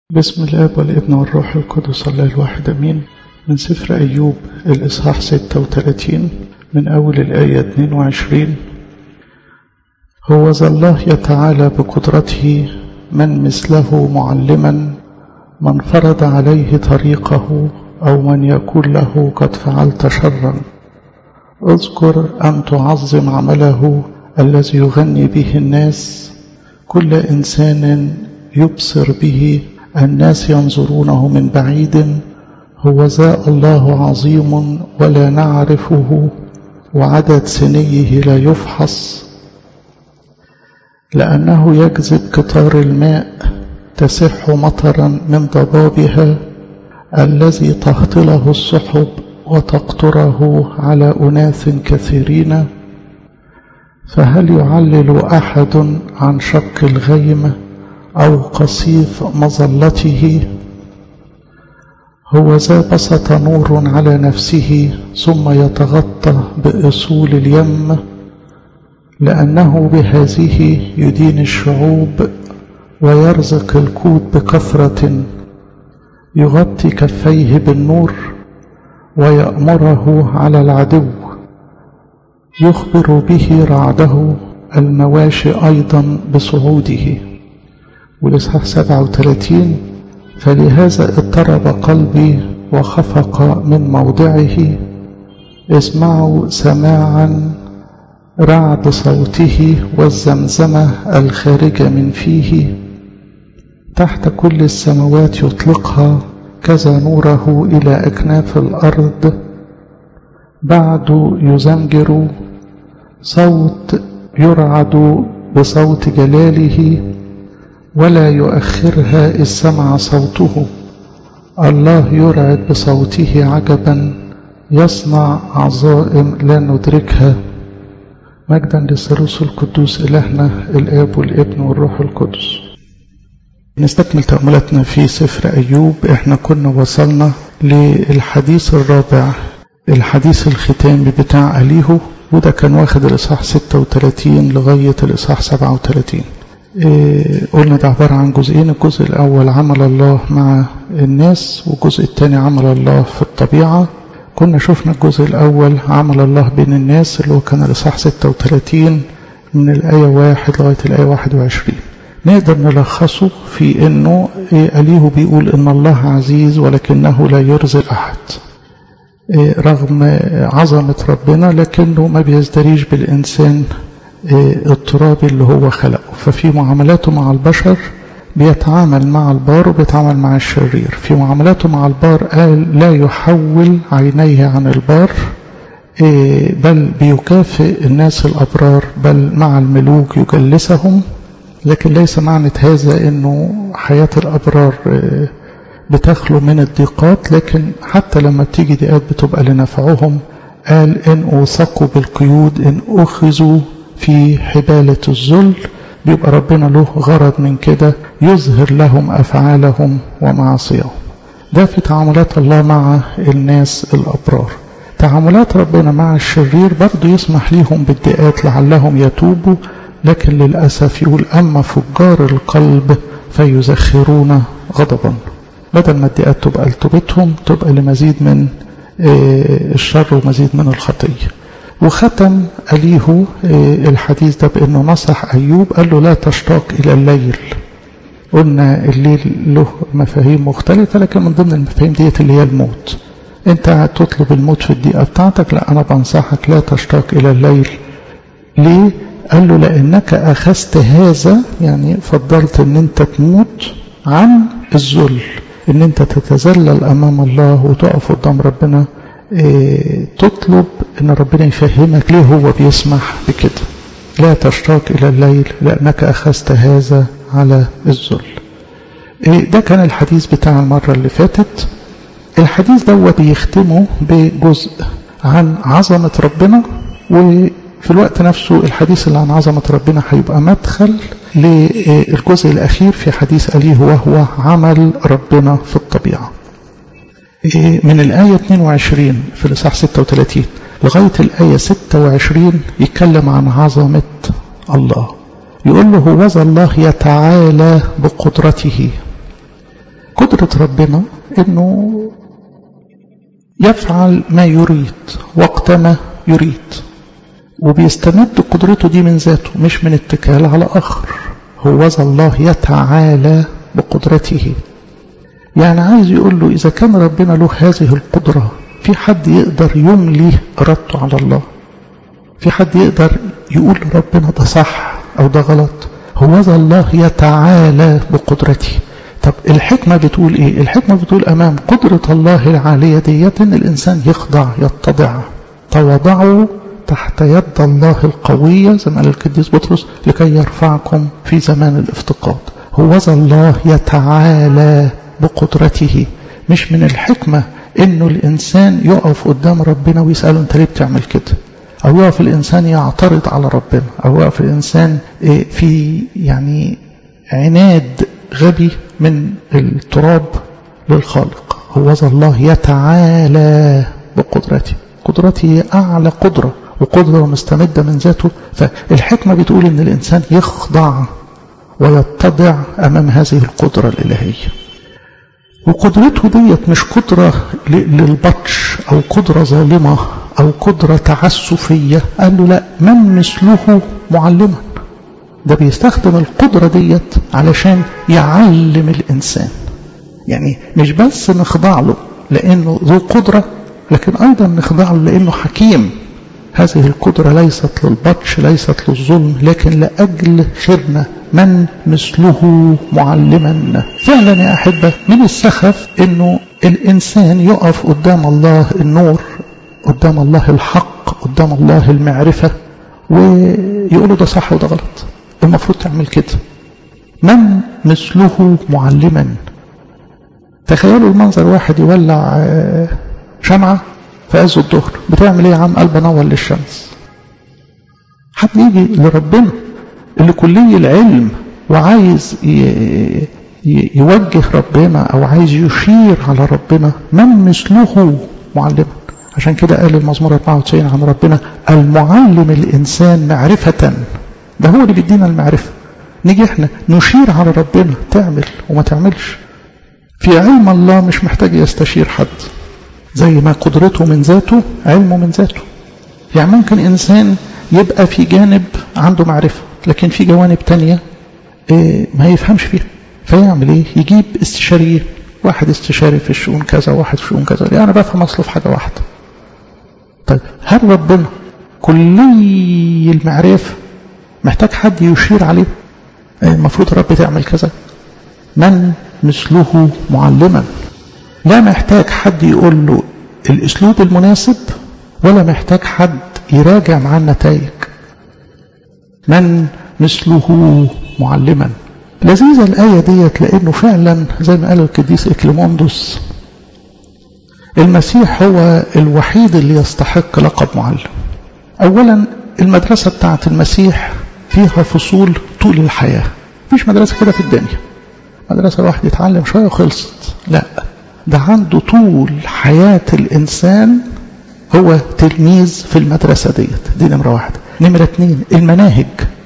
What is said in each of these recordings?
بسم الاب والابن والروح القدس الله الواحد امين من سفر ايوب الاصحاح 36 من اول الايه 22 هو ذا الله يتعالى بقدرته من مثله معلما من فرض عليه طريقه او من يقول له قد فعلت شرا اذكر ان تعظم عمله الذي يغني به الناس كل انسان يبصر به الناس ينظرونه من بعيد هو ذا الله عظيم ولا نعرفه وعدد سنيه لا يفحص لأنه يجذب قطار الماء تسح مطرا من ضبابها الذي تهطله السحب وتقطره على أناس كثيرين فهل يعلل أحد عن شق الغيم أو قصيف مظلته هو ذا بسط نور على نفسه ثم يتغطى بأصول اليم لأنه بهذه يدين الشعوب ويرزق الكود بكثرة يغطي كفيه بالنور ويأمره على العدو يخبر به رعده المواشي أيضا بصعوده والإصحاح 37 فلهذا اضطرب قلبي وخفق من موضعه اسمعوا سماعا رعد صوته والزمزمة الخارجة من فيه تحت كل السماوات يطلقها كذا نوره إلى أكناف الأرض بعد يزمجر صوت يرعد بصوت جلاله ولا يؤخرها إذ سمع صوته الله يرعد بصوته عجبا يصنع عظائم لا ندركها مجدا للثالوث القدوس إلهنا الآب والابن والروح القدس نستكمل تأملاتنا في سفر أيوب احنا كنا وصلنا للحديث الرابع الحديث الختامي بتاع أليهو وده كان واخد الإصحاح 36 لغاية الإصحاح 37 إيه قلنا ده عبارة عن جزئين الجزء الأول عمل الله مع الناس والجزء الثاني عمل الله في الطبيعة كنا شفنا الجزء الأول عمل الله بين الناس اللي هو كان الإصحاح 36 من الآية 1 لغاية الآية 21 نقدر نلخصه في إنه إيه أليه بيقول إن الله عزيز ولكنه لا يرزق أحد إيه رغم عظمة ربنا لكنه ما بيزدريش بالإنسان التراب اللي هو خلقه ففي معاملاته مع البشر بيتعامل مع البار وبيتعامل مع الشرير في معاملاته مع البار قال لا يحول عينيه عن البار بل بيكافئ الناس الأبرار بل مع الملوك يجلسهم لكن ليس معنى هذا أنه حياة الأبرار بتخلو من الضيقات لكن حتى لما بتيجي ضيقات بتبقى لنفعهم قال إن أوثقوا بالقيود إن أخذوا في حبالة الذل بيبقى ربنا له غرض من كده يظهر لهم أفعالهم ومعاصيهم ده في تعاملات الله مع الناس الأبرار تعاملات ربنا مع الشرير برضو يسمح ليهم بالدئات لعلهم يتوبوا لكن للأسف يقول أما فجار القلب فيزخرون غضبا بدل ما الدئات تبقى لتوبتهم تبقى لمزيد من الشر ومزيد من الخطيه وختم أليه الحديث ده بأنه نصح أيوب قال له لا تشتاق إلى الليل قلنا الليل له مفاهيم مختلفة لكن من ضمن المفاهيم ديت اللي هي الموت انت تطلب الموت في الدقيقة بتاعتك لا أنا بنصحك لا تشتاق إلى الليل ليه قال له لأنك أخذت هذا يعني فضلت أن أنت تموت عن الذل أن أنت تتذلل أمام الله وتقف قدام ربنا إيه تطلب ان ربنا يفهمك ليه هو بيسمح بكده لا تشتاق الى الليل لانك اخذت هذا على الذل إيه ده كان الحديث بتاع المرة اللي فاتت الحديث دوت بيختمه بجزء عن عظمة ربنا وفي الوقت نفسه الحديث اللي عن عظمة ربنا هيبقى مدخل للجزء الأخير في حديث أليه وهو عمل ربنا في الطبيعة من الآية 22 في الإصحاح 36 لغاية الآية 26 يتكلم عن عظمة الله يقول له هوذا الله يتعالى بقدرته قدرة ربنا انه يفعل ما يريد وقتما يريد وبيستمد قدرته دي من ذاته مش من اتكال على آخر هو الله يتعالى بقدرته يعني عايز يقول له إذا كان ربنا له هذه القدرة في حد يقدر يملي إرادته على الله في حد يقدر يقول ربنا ده صح أو ده غلط هو الله يتعالى بقدرته طب الحكمة بتقول إيه الحكمة بتقول أمام قدرة الله العالية ديت إن الإنسان يخضع يتضع تواضعوا تحت يد الله القوية زي ما قال القديس بطرس لكي يرفعكم في زمان الافتقاد هو الله يتعالى بقدرته مش من الحكمة انه الانسان يقف قدام ربنا ويسأله انت ليه بتعمل كده او يقف الانسان يعترض على ربنا او يقف الانسان في يعني عناد غبي من التراب للخالق هو الله يتعالى بقدرته قدرته أعلى قدرة وقدرة مستمدة من ذاته فالحكمة بتقول إن الإنسان يخضع ويتضع أمام هذه القدرة الإلهية وقدرته ديت مش قدرة للبطش أو قدرة ظالمة أو قدرة تعسفية قال له لا من مثله معلما ده بيستخدم القدرة ديت علشان يعلم الإنسان يعني مش بس نخضع له لأنه ذو قدرة لكن أيضا نخضع له لأنه حكيم هذه القدرة ليست للبطش ليست للظلم لكن لأجل خيرنا من مثله معلما فعلا يا أحبة من السخف أنه الإنسان يقف قدام الله النور قدام الله الحق قدام الله المعرفة ويقولوا ده صح وده غلط المفروض تعمل كده من مثله معلما تخيلوا المنظر واحد يولع شمعة في عز الظهر بتعمل ايه يا عم قلب نور للشمس حد يجي لربنا اللي كلي العلم وعايز يوجه ربنا او عايز يشير على ربنا من مثله معلما عشان كده قال المزمور 94 عن ربنا المعلم الانسان معرفة ده هو اللي بيدينا المعرفة نيجي احنا نشير على ربنا تعمل وما تعملش في علم الله مش محتاج يستشير حد زي ما قدرته من ذاته علمه من ذاته يعني ممكن إنسان يبقى في جانب عنده معرفة لكن في جوانب تانية إيه ما يفهمش فيها فيعمل ايه يجيب استشاريين واحد استشاري في الشؤون كذا واحد في الشؤون كذا يعني أنا بفهم أصله في حاجة واحدة طيب هل ربنا كلي المعرفة محتاج حد يشير عليه المفروض رب تعمل كذا من مثله معلما لا محتاج حد يقول له الاسلوب المناسب ولا محتاج حد يراجع مع النتائج من مثله معلما لذيذة الآية ديت لأنه فعلا زي ما قال القديس إكليموندوس المسيح هو الوحيد اللي يستحق لقب معلم أولا المدرسة بتاعت المسيح فيها فصول طول الحياة مفيش مدرسة كده في الدنيا مدرسة الواحد يتعلم شوية وخلصت لا ده عنده طول حياة الإنسان هو تلميذ في المدرسة ديت دي نمرة واحدة نمرة اتنين المناهج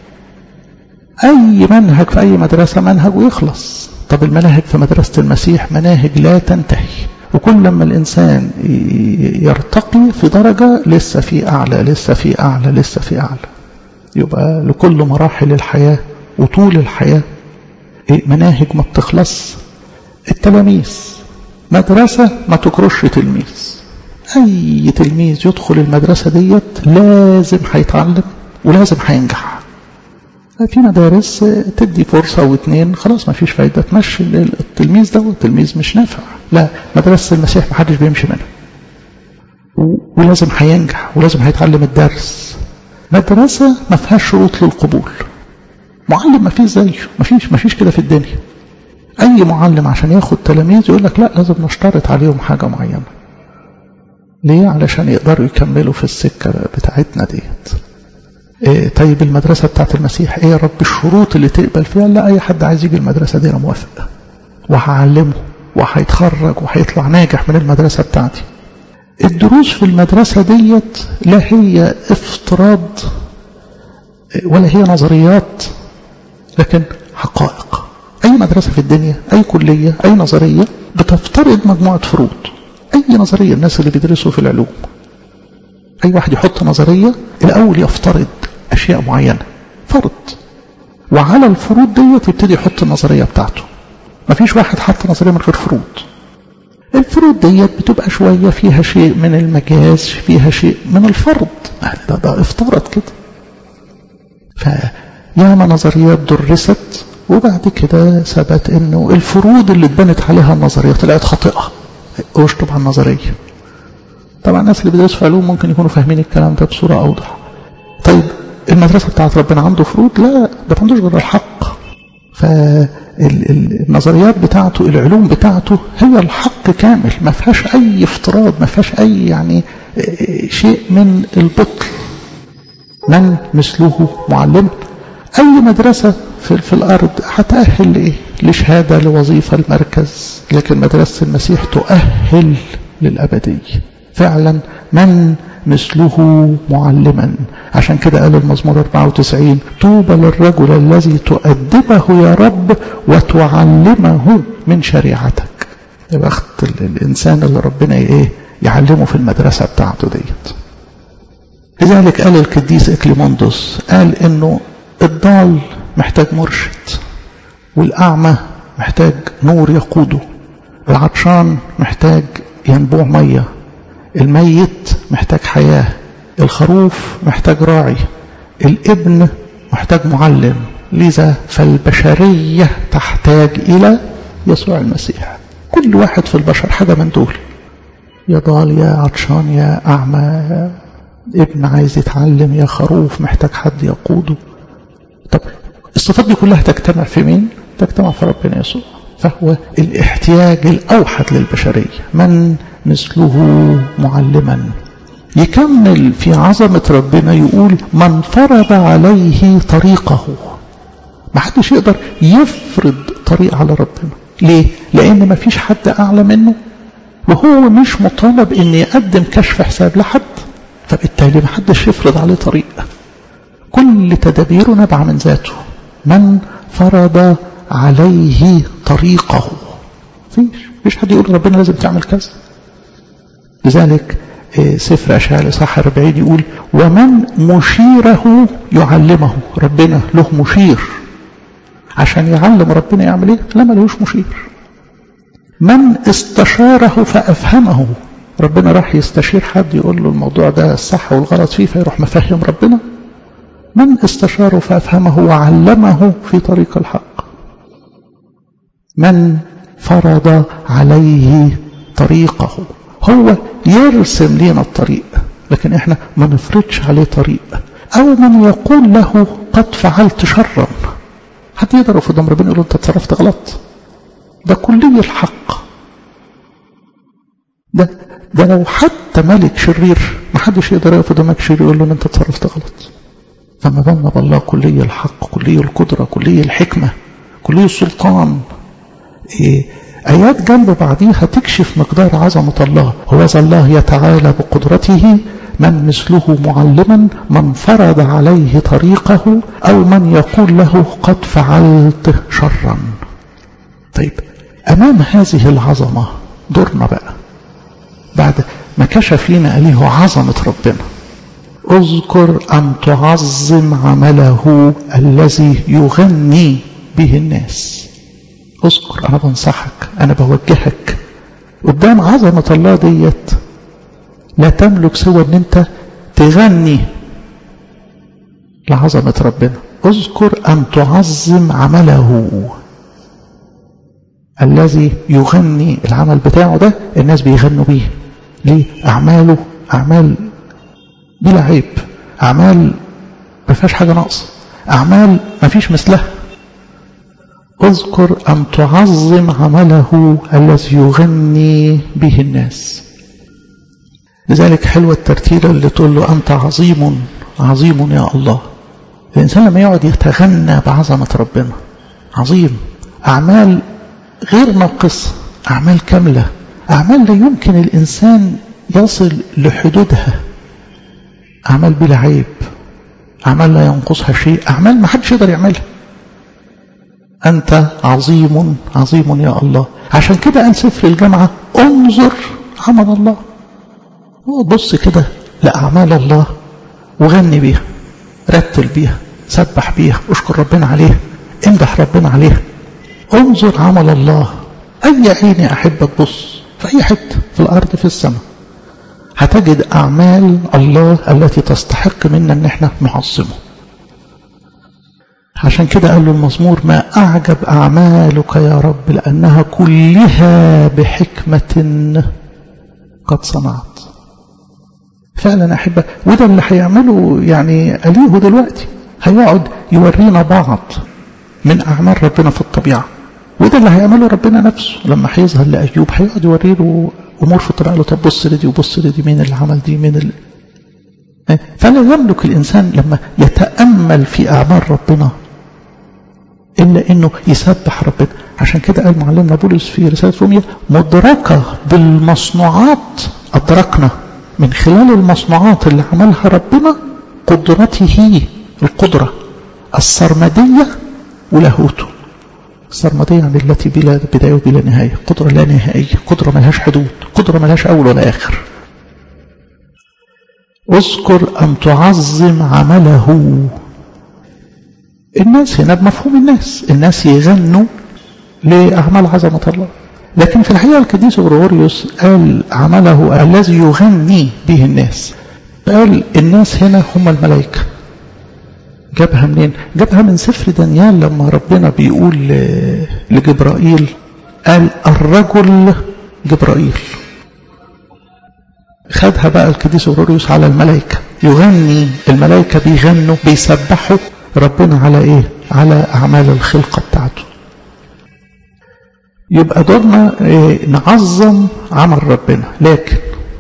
أي منهج في أي مدرسة منهج ويخلص طب المناهج في مدرسة المسيح مناهج لا تنتهي وكل لما الإنسان يرتقي في درجة لسه في أعلى لسه في أعلى لسه في أعلى يبقى لكل مراحل الحياة وطول الحياة مناهج ما بتخلص التلاميذ مدرسة ما تكرش تلميذ أي تلميذ يدخل المدرسة ديت لازم هيتعلم ولازم هينجح في مدارس تدي فرصة أو اتنين خلاص ما فيش فايدة تمشي التلميذ ده والتلميذ مش نافع لا مدرسة المسيح ما حدش بيمشي منها ولازم هينجح ولازم هيتعلم الدرس مدرسة ما فيهاش شروط للقبول معلم ما فيش زيه ما فيش ما فيش كده في الدنيا أي معلم عشان ياخد تلاميذ يقول لك لا لازم نشترط عليهم حاجة معينة ليه علشان يقدروا يكملوا في السكة بتاعتنا ديت إيه طيب المدرسة بتاعت المسيح ايه يا رب الشروط اللي تقبل فيها لا اي حد عايز يجي المدرسة دي انا موافق وهعلمه وهيتخرج وهيطلع ناجح من المدرسة بتاعتي الدروس في المدرسة ديت لا هي افتراض ولا هي نظريات لكن حقائق أي مدرسة في الدنيا أي كلية أي نظرية بتفترض مجموعة فروض أي نظرية الناس اللي بيدرسوا في العلوم أي واحد يحط نظرية الأول يفترض أشياء معينة فرض وعلى الفروض ديت يبتدي يحط النظرية بتاعته مفيش واحد حط نظرية من غير فروض الفروض ديت بتبقى شوية فيها شيء من المجاز فيها شيء من الفرض ده, ده افترض كده فياما نظريات درست وبعد كده ثبت انه الفروض اللي اتبنت عليها النظرية طلعت خاطئة اشطب على النظرية طبعا الناس اللي بيدرسوا علوم ممكن يكونوا فاهمين الكلام ده بصورة اوضح طيب المدرسة بتاعت ربنا عنده فروض لا ده ما عندوش غير الحق فالنظريات بتاعته العلوم بتاعته هي الحق كامل ما فيهاش اي افتراض ما فيهاش اي يعني شيء من البطل من مثله معلم اي مدرسة في, في الارض هتأهل لايه لشهادة لوظيفة المركز لكن مدرسة المسيح تؤهل للأبدية فعلا من مثله معلما عشان كده قال المزمور 94 طوبى للرجل الذي تؤدبه يا رب وتعلمه من شريعتك يا بخت الإنسان اللي ربنا ايه يعلمه في المدرسة بتاعته ديت لذلك قال القديس إكليموندوس قال إنه الضال محتاج مرشد والأعمى محتاج نور يقوده العطشان محتاج ينبوع ميه الميت محتاج حياة الخروف محتاج راعي الابن محتاج معلم لذا فالبشرية تحتاج إلى يسوع المسيح كل واحد في البشر حاجة من دول يا ضال يا عطشان يا أعمى يا ابن عايز يتعلم يا خروف محتاج حد يقوده طب الصفات دي كلها تجتمع في مين؟ تجتمع في ربنا يسوع فهو الاحتياج الأوحد للبشرية من مثله معلما يكمل في عظمة ربنا يقول من فرض عليه طريقه ما حدش يقدر يفرض طريق على ربنا ليه؟ لأن ما فيش حد أعلى منه وهو مش مطالب أن يقدم كشف حساب لحد فبالتالي ما حدش يفرض عليه طريق كل تدابيره نبع من ذاته من فرض عليه طريقه فيش فيش حد يقول ربنا لازم تعمل كذا لذلك سفر أشعال صح 40 يقول ومن مشيره يعلمه ربنا له مشير عشان يعلم ربنا يعمل ايه لا ملوش مشير من استشاره فأفهمه ربنا راح يستشير حد يقول له الموضوع ده الصح والغلط فيه فيروح مفهم ربنا من استشاره فأفهمه وعلمه في طريق الحق من فرض عليه طريقه هو يرسم لنا الطريق لكن احنا ما نفرضش عليه طريق او من يقول له قد فعلت شرا حد يقدر يقف قدام ربنا يقول له انت اتصرفت غلط ده كلي الحق ده ده لو حتى ملك شرير ما حدش يقدر يقف قدامك شرير يقول له انت اتصرفت غلط فما بالنا بالله كلي الحق كلي القدره كلي الحكمه كلي السلطان إيه آيات جنب بعضيها تكشف مقدار عظمة الله هو الله يتعالى بقدرته من مثله معلما من فرض عليه طريقه أو من يقول له قد فعلت شرا طيب أمام هذه العظمة دورنا بقى بعد ما كشف لنا عليه عظمة ربنا اذكر أن تعظم عمله الذي يغني به الناس اذكر انا بنصحك انا بوجهك قدام عظمة الله ديت لا تملك سوى ان انت تغني لعظمة ربنا اذكر ان تعظم عمله الذي يغني العمل بتاعه ده الناس بيغنوا بيه ليه اعماله اعمال بلا عيب اعمال ما فيهاش حاجه ناقصه اعمال ما فيش مثلها اذكر أن تعظم عمله الذي يغني به الناس لذلك حلوة الترتيلة اللي تقول له أنت عظيم عظيم يا الله الإنسان لما يقعد يتغنى بعظمة ربنا عظيم أعمال غير ناقصة أعمال كاملة أعمال لا يمكن الإنسان يصل لحدودها أعمال بلا عيب أعمال لا ينقصها شيء أعمال ما حدش يقدر يعملها أنت عظيم عظيم يا الله عشان كده قال سفر الجامعة انظر عمل الله بص كده لأعمال الله وغني بيها رتل بيها سبح بيها اشكر ربنا عليها امدح ربنا عليها انظر عمل الله أي عين أحبك بص في أي حتة في الأرض في السماء هتجد أعمال الله التي تستحق منا أن احنا نعظمه عشان كده قال له المزمور ما أعجب أعمالك يا رب لأنها كلها بحكمة قد صنعت فعلا أحبة وده اللي هيعمله يعني أليه دلوقتي هيقعد يورينا بعض من أعمال ربنا في الطبيعة وده اللي هيعمله ربنا نفسه لما هيظهر لأيوب هيقعد يوري له أمور في الطبيعة له طب بص لدي وبص لدي مين اللي عمل دي مين اللي فلا يملك الإنسان لما يتأمل في أعمال ربنا إلا إنه يسبح ربنا عشان كده قال معلمنا بولس في رسالة روميا مدركة بالمصنوعات أدركنا من خلال المصنوعات اللي عملها ربنا قدرته القدرة السرمدية ولاهوته السرمدية يعني التي بلا بداية وبلا نهاية قدرة لا نهائية قدرة ملهاش حدود قدرة ملهاش أول ولا آخر اذكر أن تعظم عمله الناس هنا بمفهوم الناس الناس يغنوا لأعمال عظمة الله لكن في الحقيقة القديس غريغوريوس قال عمله الذي يغني به الناس قال الناس هنا هم الملائكة جابها منين جابها من سفر دانيال لما ربنا بيقول لجبرائيل قال الرجل جبرائيل خدها بقى القديس غريغوريوس على الملائكة يغني الملائكة بيغنوا بيسبحوا ربنا على ايه على اعمال الخلقة بتاعته يبقى دورنا إيه نعظم عمل ربنا لكن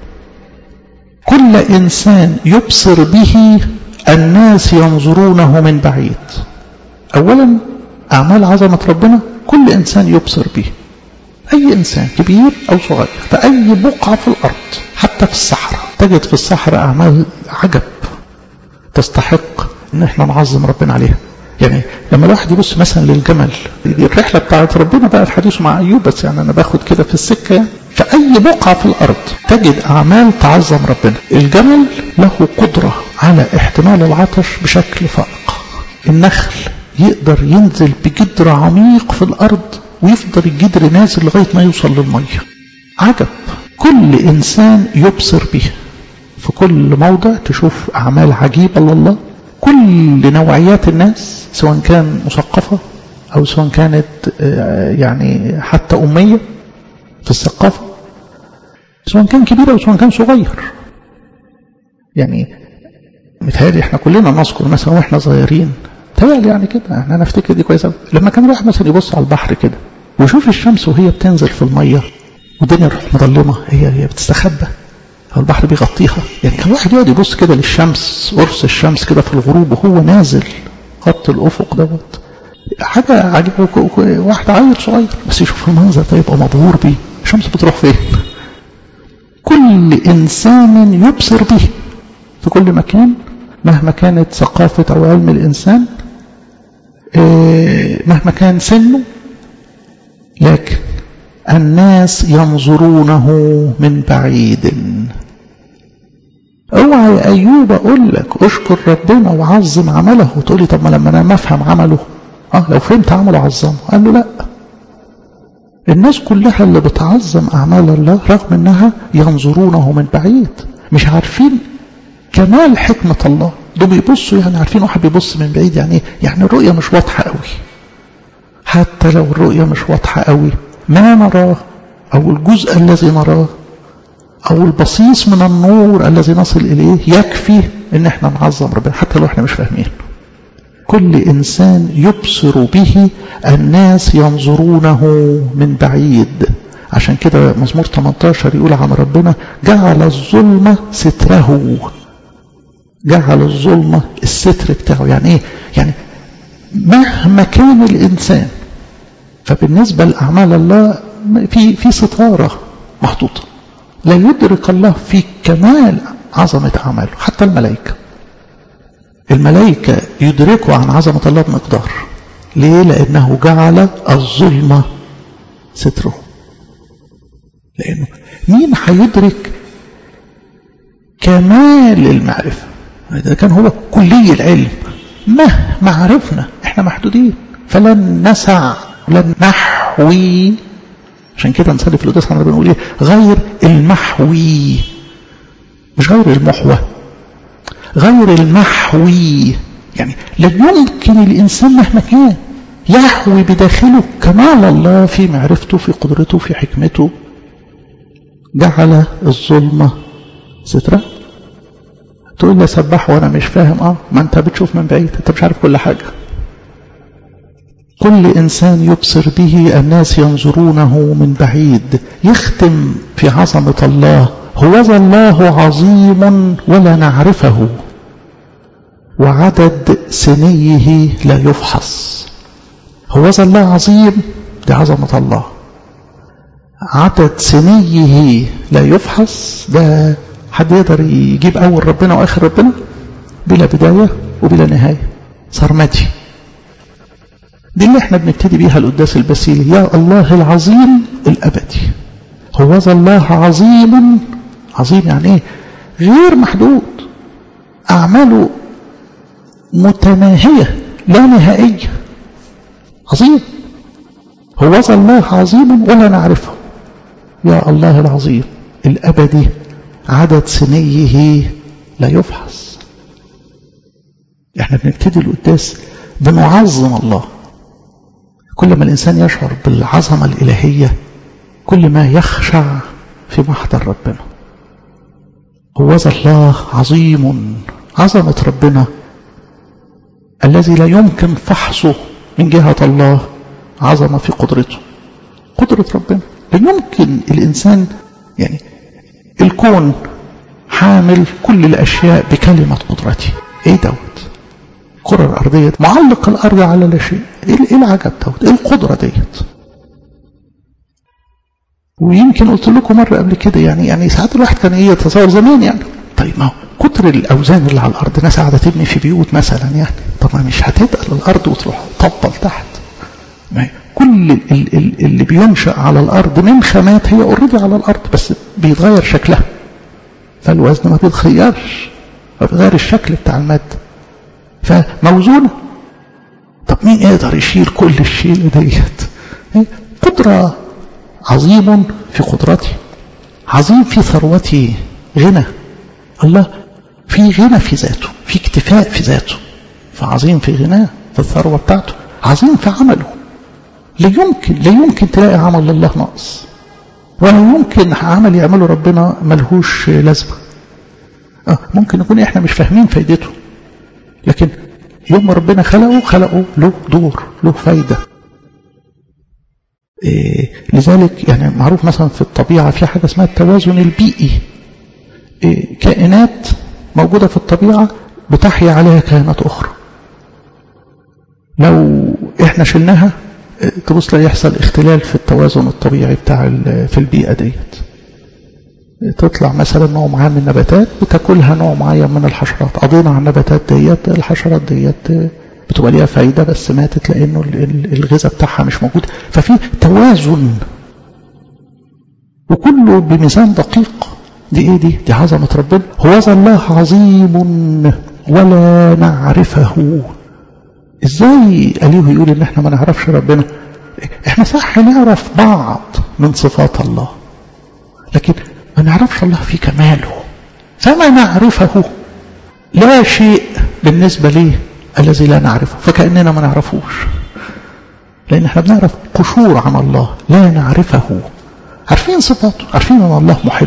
كل انسان يبصر به الناس ينظرونه من بعيد اولا اعمال عظمة ربنا كل انسان يبصر به اي انسان كبير او صغير في اي بقعة في الارض حتى في الصحراء تجد في الصحراء اعمال عجب تستحق ان احنا نعظم ربنا عليها يعني لما الواحد يبص مثلا للجمل دي الرحله بتاعت ربنا بقى الحديث مع ايوب بس يعني انا باخد كده في السكه يعني في اي بقعه في الارض تجد اعمال تعظم ربنا الجمل له قدره على احتمال العطش بشكل فائق النخل يقدر ينزل بجدر عميق في الارض ويفضل الجدر نازل لغايه ما يوصل للميه عجب كل انسان يبصر به في كل موضع تشوف اعمال عجيبه لله كل نوعيات الناس سواء كان مثقفة أو سواء كانت يعني حتى أمية في الثقافة سواء كان كبير أو سواء كان صغير يعني متهيألي احنا كلنا نذكر مثلا واحنا صغيرين متهيألي يعني كده يعني انا افتكر دي كويسه لما كان الواحد مثلا يبص على البحر كده ويشوف الشمس وهي بتنزل في الميه والدنيا تروح مظلمه هي هي بتستخبى البحر بيغطيها يعني كان الواحد يقعد يبص كده للشمس قرص الشمس كده في الغروب وهو نازل خط الافق دوت حاجه عجيبه واحد عيل صغير بس يشوف المنظر ده يبقى مبهور بيه الشمس بتروح فين كل انسان يبصر به في كل مكان مهما كانت ثقافه او علم الانسان مهما كان سنه لكن الناس ينظرونه من بعيد اوعى يا ايوب اقول لك اشكر ربنا وعظم عمله وتقول لي طب ما لما انا ما افهم عمله اه لو فهمت عمله عظمه قال له لا الناس كلها اللي بتعظم اعمال الله رغم انها ينظرونه من بعيد مش عارفين كمال حكمة الله دول بيبصوا يعني عارفين واحد بيبص من بعيد يعني يعني الرؤية مش واضحة قوي حتى لو الرؤية مش واضحة قوي ما نراه أو الجزء الذي نراه أو البصيص من النور الذي نصل إليه يكفي إن احنا نعظم ربنا حتى لو احنا مش فاهمين كل إنسان يبصر به الناس ينظرونه من بعيد عشان كده مزمور 18 يقول عن ربنا جعل الظلمة ستره جعل الظلمة الستر بتاعه يعني ايه يعني مهما كان الإنسان فبالنسبة لأعمال الله في في ستارة محطوطة لا يدرك الله في كمال عظمة أعماله حتى الملائكة الملائكة يدركوا عن عظمة الله بمقدار ليه لأنه جعل الظلمة ستره لأنه مين هيدرك كمال المعرفة إذا كان هو كلي العلم مهما عرفنا احنا محدودين فلن نسع لن نحوي عشان كده نصلي في القدس احنا بنقول ايه غير المحوي مش غير المحوى غير المحوي يعني لا يمكن الانسان مهما كان يحوي بداخله كمال الله في معرفته في قدرته في حكمته جعل الظلمة سترة تقول لي سبح وانا مش فاهم اه ما انت بتشوف من بعيد انت مش عارف كل حاجة كل انسان يبصر به الناس ينظرونه من بعيد يختم في عظمة الله هو الله عظيم ولا نعرفه وعدد سنيه لا يفحص هو الله عظيم دي عظمة الله عدد سنيه لا يفحص ده حد يقدر يجيب أول ربنا وآخر ربنا بلا بداية وبلا نهاية صرمتي دي اللي احنا بنبتدي بيها القداس البسيلي يا الله العظيم الأبدي هو الله عظيم عظيم يعني ايه غير محدود أعماله متناهية لا نهائية عظيم هو الله عظيم ولا نعرفه يا الله العظيم الأبدي عدد سنيه لا يفحص احنا بنبتدي القداس بنعظم الله كل ما الإنسان يشعر بالعظمة الإلهية كل ما يخشع في محضر ربنا هو الله عظيم عظمة ربنا الذي لا يمكن فحصه من جهة الله عظمة في قدرته قدرة ربنا لا يمكن الإنسان يعني الكون حامل كل الأشياء بكلمة قدرته إيه دوت الكرة الأرضية معلق الأرض على لا شيء إيه العجب دوت إيه القدرة ديت ويمكن قلت لكم مرة قبل كده يعني يعني ساعات الواحد كان ايه يتصور زمان يعني طيب ما هو كتر الأوزان اللي على الأرض ناس قاعدة تبني في بيوت مثلا يعني طب ما مش هتتقل الأرض وتروح طبل تحت ما كل اللي بينشأ على الأرض من خامات هي اوريدي على الأرض بس بيتغير شكلها فالوزن ما بيتغيرش ما بيتغير الشكل بتاع المادة فموزونة طب مين يقدر يشيل كل الشيء ديت قدرة عظيم في قدرتي عظيم في ثروتي غنى الله في غنى في ذاته في اكتفاء في ذاته فعظيم في غناه في الثروة بتاعته عظيم في عمله لا يمكن لا يمكن تلاقي عمل الله ناقص ولا يمكن عمل يعمله ربنا ملهوش لازمة آه ممكن نكون احنا مش فاهمين فايدته لكن يوم ما ربنا خلقه خلقه له دور له فايدة إيه لذلك يعني معروف مثلا في الطبيعة في حاجة اسمها التوازن البيئي إيه كائنات موجودة في الطبيعة بتحيا عليها كائنات أخرى لو احنا شلناها تبص لا يحصل اختلال في التوازن الطبيعي بتاع في البيئة ديت تطلع مثلا نوع معين من النباتات بتاكلها نوع معين من الحشرات قضينا على النباتات ديت الحشرات ديت بتبقى ليها فايدة بس ماتت لأنه الغذاء بتاعها مش موجود ففي توازن وكله بميزان دقيق دي ايه دي دي عظمة ربنا هو الله عظيم ولا نعرفه ازاي أليه يقول ان احنا ما نعرفش ربنا احنا صح نعرف بعض من صفات الله لكن ما نعرفش الله في كماله فما نعرفه لا شيء بالنسبة ليه الذي لا نعرفه فكأننا ما نعرفوش لأن احنا بنعرف قشور عن الله لا نعرفه عارفين صفاته عارفين أن الله محب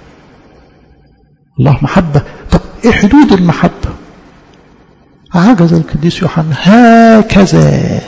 الله محبة طب ايه حدود المحبة عجز القديس يوحنا هكذا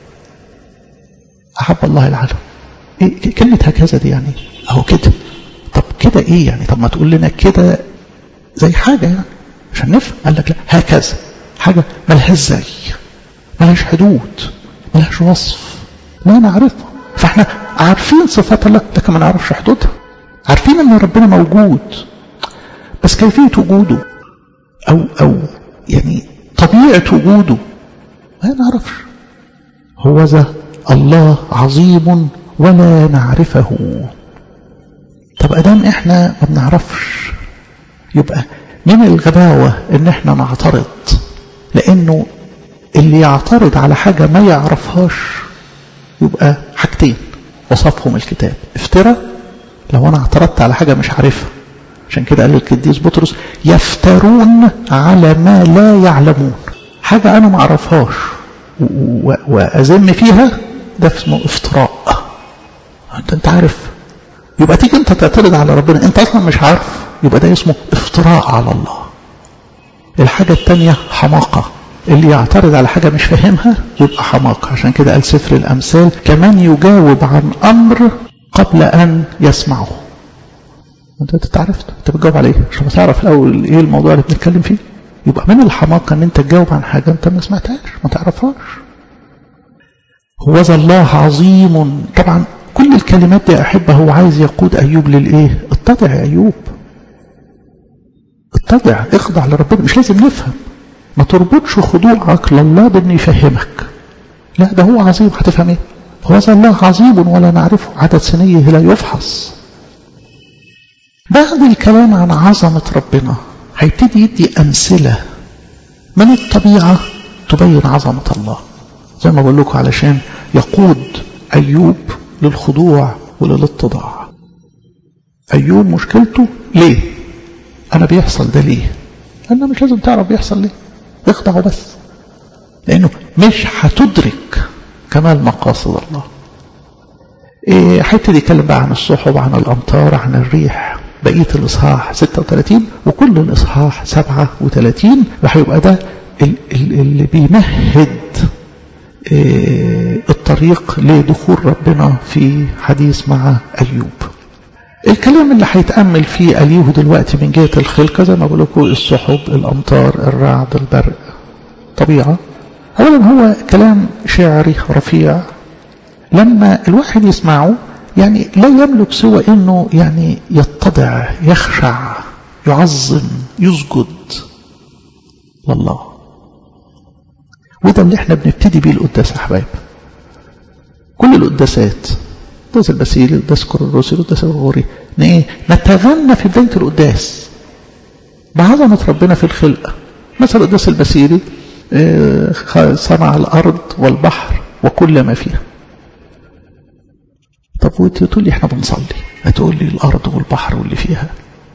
أحب الله العالم إيه كلمة هكذا دي يعني أهو كده طب كده إيه يعني طب ما تقول لنا كده زي حاجة يعني عشان نفهم قال لك لا هكذا حاجة ملهاش زي ملهاش حدود ملهاش وصف لا نعرفها فاحنا عارفين صفات الله لكن ما نعرفش حدودها عارفين ان ربنا موجود بس كيفية وجوده او او يعني طبيعة وجوده ما نعرفش هو ذا الله عظيم ولا نعرفه طب ادام احنا ما بنعرفش يبقى من الغباوة ان احنا نعترض لانه اللي يعترض على حاجة ما يعرفهاش يبقى حاجتين وصفهم الكتاب افترى لو انا اعترضت على حاجة مش عارفها عشان كده قال القديس بطرس يفترون على ما لا يعلمون حاجة انا ما اعرفهاش وازم فيها ده اسمه افتراء انت انت عارف يبقى تيجي انت تعترض على ربنا انت اصلا مش عارف يبقى ده اسمه افتراء على الله الحاجة التانية حماقة اللي يعترض على حاجة مش فاهمها يبقى حماقة عشان كده قال سفر الأمثال كمان يجاوب عن أمر قبل أن يسمعه انت تتعرفت انت بتجاوب على ايه عشان تعرف الاول ايه الموضوع اللي بنتكلم فيه يبقى من الحماقة ان انت تجاوب عن حاجة انت ما سمعتهاش ما تعرفهاش هو ذا الله عظيم طبعا كل الكلمات دي أحبة هو عايز يقود أيوب للإيه اتضع يا أيوب اتضع اخضع لربنا مش لازم نفهم ما تربطش خضوعك لله بأن يفهمك لا ده هو عظيم هتفهم ايه هو ذا الله عظيم ولا نعرفه عدد سنيه لا يفحص بعد الكلام عن عظمة ربنا هيبتدي يدي أمثلة من الطبيعة تبين عظمة الله زي ما بقول لكم علشان يقود أيوب للخضوع وللاتضاع أيوب مشكلته ليه أنا بيحصل ده ليه أنا مش لازم تعرف بيحصل ليه اخضعوا بس لأنه مش هتدرك كمال مقاصد الله إيه هيبتدي يتكلم بقى عن السحب عن الأمطار عن الريح بقية الإصحاح 36 وكل الإصحاح 37 وهيبقى ده اللي بيمهد الطريق لدخول ربنا في حديث مع أيوب الكلام اللي هيتأمل فيه أليه دلوقتي من جهة الخلقة زي ما بقول لكم السحب الأمطار الرعد البرق طبيعة أولا هو كلام شعري رفيع لما الواحد يسمعه يعني لا يملك سوى أنه يعني يتضع يخشع يعظم يسجد لله وده اللي احنا بنبتدي بيه القداس يا حبايب كل القداسات قداس البسيل قداس كورنثوس قداس الغوري ايه نتغنى في بدايه القداس بعظمه ربنا في الخلقه مثلا القداس البسيلي اه صنع الارض والبحر وكل ما فيها طب وانت تقول لي احنا بنصلي هتقول لي الارض والبحر واللي فيها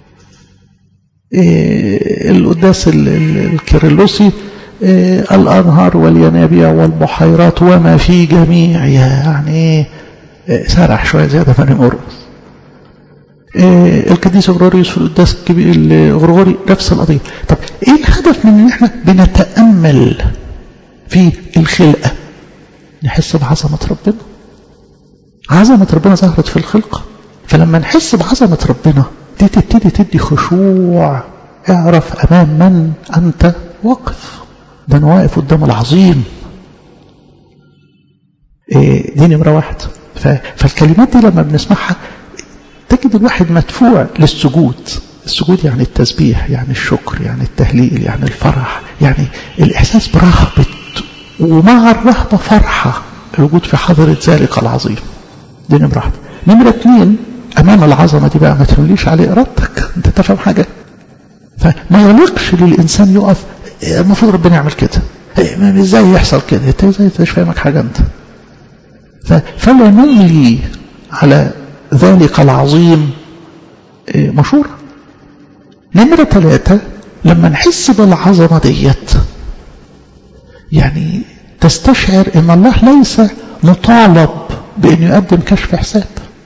إيه القداس الكيرلوسي إيه الأنهار والينابيع والبحيرات وما في جميعها يعني إيه سرح شوية زيادة فاني مرقص إيه القديس غروريوس في القداس الغرغوري نفس القضية طب ايه الهدف من ان احنا بنتأمل في الخلقة نحس بعظمة ربنا عظمة ربنا ظهرت في الخلقة فلما نحس بعظمة ربنا دي تبتدي تدي خشوع اعرف امام من انت واقف ده انا واقف قدام العظيم إيه دي نمره واحد فالكلمات دي لما بنسمعها تجد الواحد مدفوع للسجود السجود يعني التسبيح يعني الشكر يعني التهليل يعني الفرح يعني الإحساس برهبة ومع الرهبة فرحة الوجود في حضرة ذلك العظيم دي نمرة واحدة نمرة اثنين أمام العظمة دي بقى ما تمليش عليه إرادتك أنت تفهم حاجة فما يليقش للإنسان يقف المفروض ربنا يعمل كده ازاي يحصل كده انت ازاي مش فاهمك حاجة انت فلا نملي على ذلك العظيم مشهور نمرة ثلاثة لما نحس بالعظمة ديت يعني تستشعر ان الله ليس مطالب بأن يقدم كشف حساب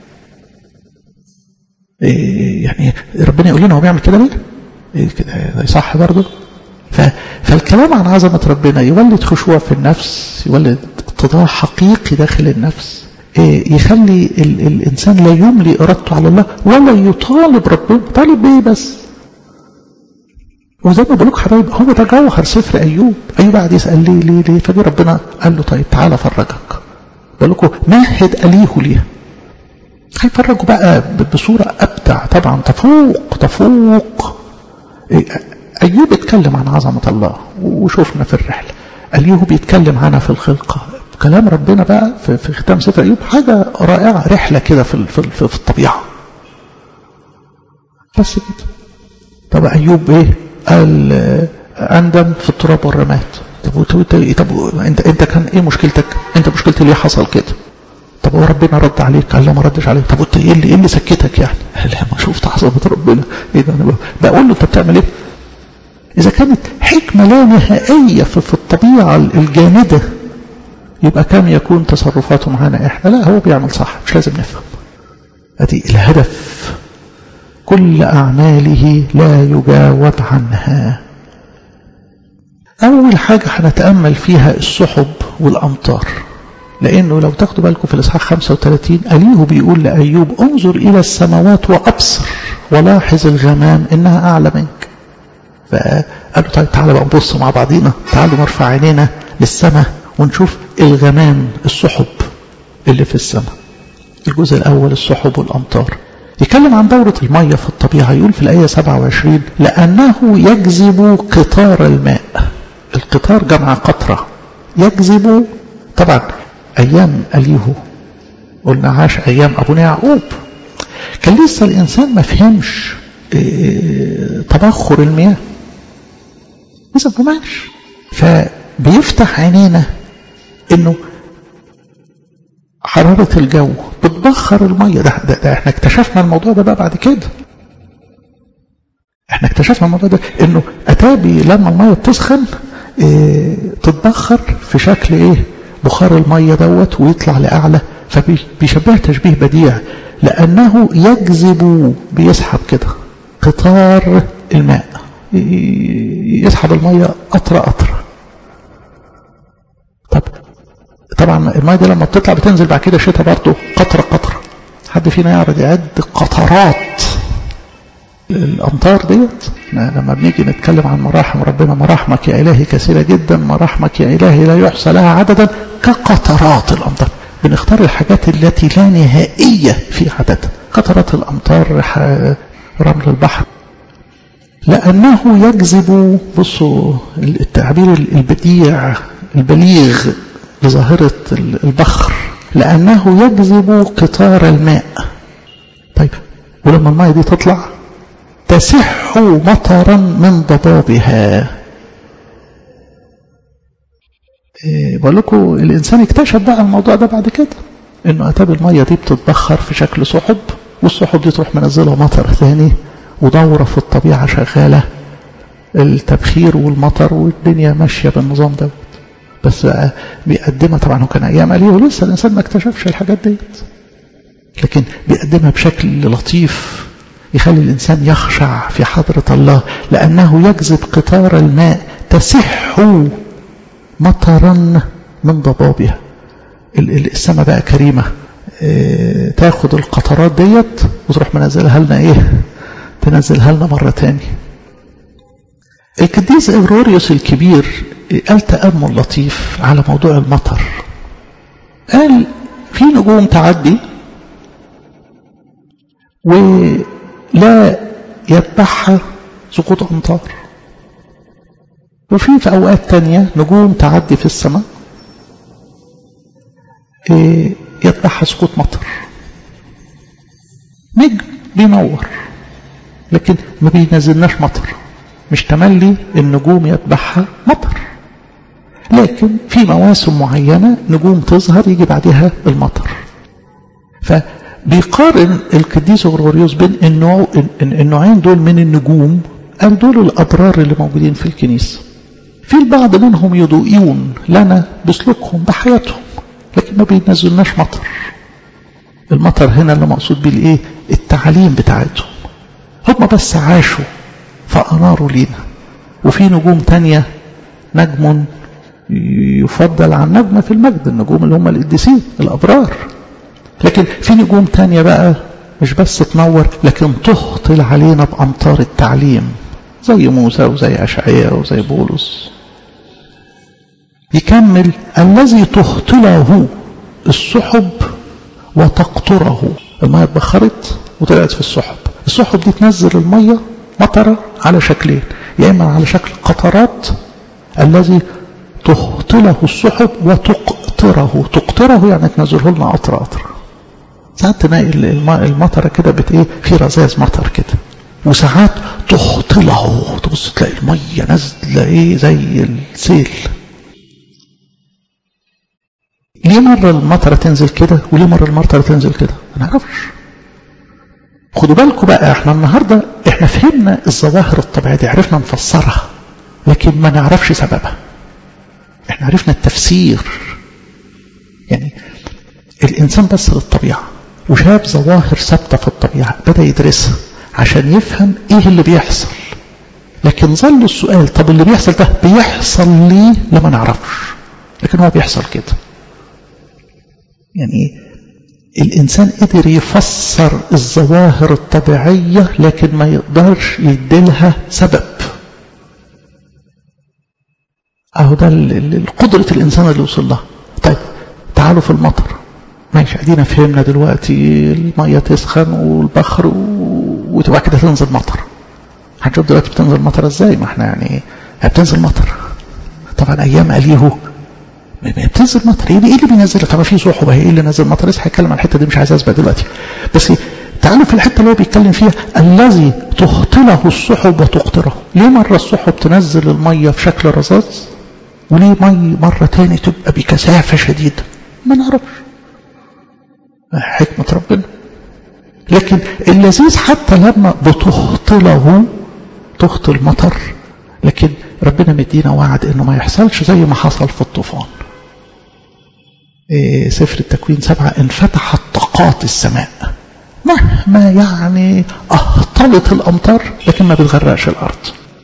يعني ربنا يقول لنا هو بيعمل كده ليه إيه كده ده صح برضه فالكلام عن عظمة ربنا يولد خشوع في النفس يولد اتضاع حقيقي داخل النفس إيه يخلي ال الإنسان لا يملي إرادته على الله ولا يطالب ربنا طالب بإيه بس وزي ما بقولك حبايب هو ده جوهر سفر أيوب أيوب قاعد يسأل ليه ليه ليه فجي ربنا قال له طيب تعالى فرجك بقول لكم مهد أليه ليه هيفرجوا بقى بصورة أبدع طبعا تفوق تفوق أيوب اتكلم عن عظمة الله وشوفنا في الرحلة أيوب بيتكلم عنها في الخلقة وكلام ربنا بقى في, في ختام سفر أيوب حاجة رائعة رحلة كده في, في, في, في الطبيعة بس كده طب أيوب إيه قال أندم في التراب والرماد طب طب انت انت كان ايه مشكلتك انت مشكلتي ليه حصل كده طب هو ربنا رد عليك قال له ما ردش عليك طب انت ايه اللي ايه اللي سكتك يعني لا ما شفت عظمه ربنا ايه ده انا بقول له انت بتعمل ايه اذا كانت حكمه لا نهائيه في, في الطبيعه الجامده يبقى كم يكون تصرفاته معانا احنا لا هو بيعمل صح مش لازم نفهم ادي الهدف كل اعماله لا يجاوب عنها أول حاجة هنتأمل فيها السحب والأمطار لأنه لو تاخدوا بالكم في الإصحاح 35 أليه بيقول لأيوب انظر إلى السماوات وأبصر ولاحظ الغمام إنها أعلى منك فقال له طيب تعالى بقى نبص مع بعضينا تعالوا نرفع عينينا للسماء ونشوف الغمام السحب اللي في السماء الجزء الأول السحب والأمطار يتكلم عن دورة المية في الطبيعة يقول في الآية 27 لأنه يجذب قطار الماء القطار جمع قطرة يجذب طبعا أيام أليهو قلنا عاش أيام أبونا يعقوب كان لسه الإنسان ما فهمش تبخر المياه لسه ما فهمش فبيفتح عينينا إنه حرارة الجو بتبخر المية ده, ده, ده احنا اكتشفنا الموضوع ده بقى بعد كده احنا اكتشفنا الموضوع ده انه اتابي لما المية بتسخن اه تتبخر في شكل ايه بخار المية دوت ويطلع لأعلى فبيشبه تشبيه بديع لأنه يجذب بيسحب كده قطار الماء يسحب المية قطرة قطرة طب طبعا المية دي لما بتطلع بتنزل بعد كده شتاء برضه قطرة قطرة حد فينا يعرض يعد قطرات الأمطار ديت لما بنيجي نتكلم عن مراحم ربنا مراحمك يا إلهي كثيرة جدا مراحمك يا إلهي لا يحصى لها عددا كقطرات الأمطار بنختار الحاجات التي لا نهائية في عددها قطرات الأمطار رمل البحر لأنه يجذب بصوا التعبير البديع البليغ لظاهرة البخر لأنه يجذب قطار الماء طيب ولما الماء دي تطلع تسح مطرا من ضبابها إيه بقول لكم الإنسان اكتشف بقى الموضوع ده بعد كده إنه أتاب المية دي بتتبخر في شكل سحب والسحب دي تروح منزلها مطر ثاني ودورة في الطبيعة شغالة التبخير والمطر والدنيا ماشية بالنظام دوت بس بقى بيقدمها طبعا هو كان ايام عليه ولسه الانسان ما اكتشفش الحاجات ديت لكن بيقدمها بشكل لطيف يخلي الانسان يخشع في حضرة الله لانه يجذب قطار الماء تسح مطرا من ضبابها السماء بقى كريمة اه تاخد القطرات ديت وتروح منزلها لنا ايه تنزلها لنا مرة تاني القديس إغروريوس الكبير قال تأمل لطيف على موضوع المطر قال في نجوم تعدي ولا يتبعها سقوط أمطار وفي في أوقات تانية نجوم تعدي في السماء يتبعها سقوط مطر نجم بينور لكن ما بينزلناش مطر مش تملي النجوم يتبعها مطر لكن في مواسم معينة نجوم تظهر يجي بعدها المطر فبيقارن القديس غرغوريوس بين النوع النوعين دول من النجوم قال دول الأضرار اللي موجودين في الكنيسة في البعض منهم يضوئون لنا بسلوكهم بحياتهم لكن ما بينزلناش مطر المطر هنا اللي مقصود بيه الايه التعاليم بتاعتهم هم بس عاشوا فأناروا لينا وفي نجوم تانية نجم يفضل عن نجمة في المجد النجوم اللي هم القديسين الأبرار لكن في نجوم تانية بقى مش بس تنور لكن تهطل علينا بأمطار التعليم زي موسى وزي أشعياء وزي بولس يكمل الذي تهطله السحب وتقطره المية اتبخرت وطلعت في السحب السحب دي تنزل المية مطرة على شكلين يا إما على شكل قطرات الذي تهطله السحب وتقطره تقطره يعني تنزله لنا قطر قطر ساعات تلاقي المطره كده بت ايه في رذاذ مطر كده وساعات تهطله تبص تلاقي الميه نازله ايه زي السيل ليه مرة المطرة تنزل كده وليه مرة المطرة تنزل كده ما نعرفش خدوا بالكم بقى احنا النهاردة احنا فهمنا الظواهر الطبيعية دي عرفنا نفسرها لكن ما نعرفش سببها احنا عرفنا التفسير يعني الانسان بس للطبيعة وشاف ظواهر ثابتة في الطبيعة بدأ يدرسها عشان يفهم ايه اللي بيحصل لكن ظل السؤال طب اللي بيحصل ده بيحصل ليه لما نعرفش لكن هو بيحصل كده يعني الإنسان قدر يفسر الظواهر الطبيعية لكن ما يقدرش يديلها سبب أهو ده قدرة الإنسان اللي وصل لها طيب تعالوا في المطر ماشي ادينا فهمنا دلوقتي المية تسخن والبخر وتبقى كده تنزل مطر هنشوف دلوقتي بتنزل مطر ازاي ما احنا يعني بتنزل مطر طبعا ايام اليهو بتنزل مطر ايه اللي بينزلها طبعا في سحب ايه اللي نزل مطر لسه هيتكلم عن الحته دي مش عايز اسبق دلوقتي بس تعالوا في الحته اللي هو بيتكلم فيها الذي تهطله السحب وتقطره ليه مره السحب تنزل الميه في شكل رذاذ وليه مي مره تاني تبقى بكثافه شديده ما نعرفش حكمه ربنا لكن اللذيذ حتى لما بتهطله تهطل مطر لكن ربنا مدينا وعد انه ما يحصلش زي ما حصل في الطوفان إيه سفر التكوين سبعة انفتحت طاقات السماء مهما يعني اهطلت الامطار لكن ما بتغرقش الارض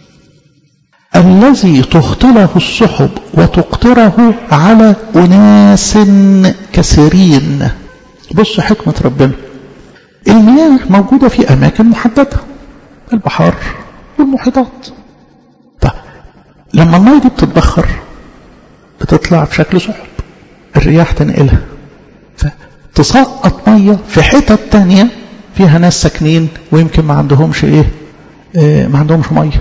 الذي تهطله السحب وتقطره على اناس كثيرين بصوا حكمة ربنا المياه موجودة في اماكن محددة البحار والمحيطات طيب لما المية دي بتتبخر بتطلع في شكل سحب الرياح تنقلها فتسقط مية في حتت تانية فيها ناس ساكنين ويمكن ما عندهمش ايه, إيه ما عندهمش مية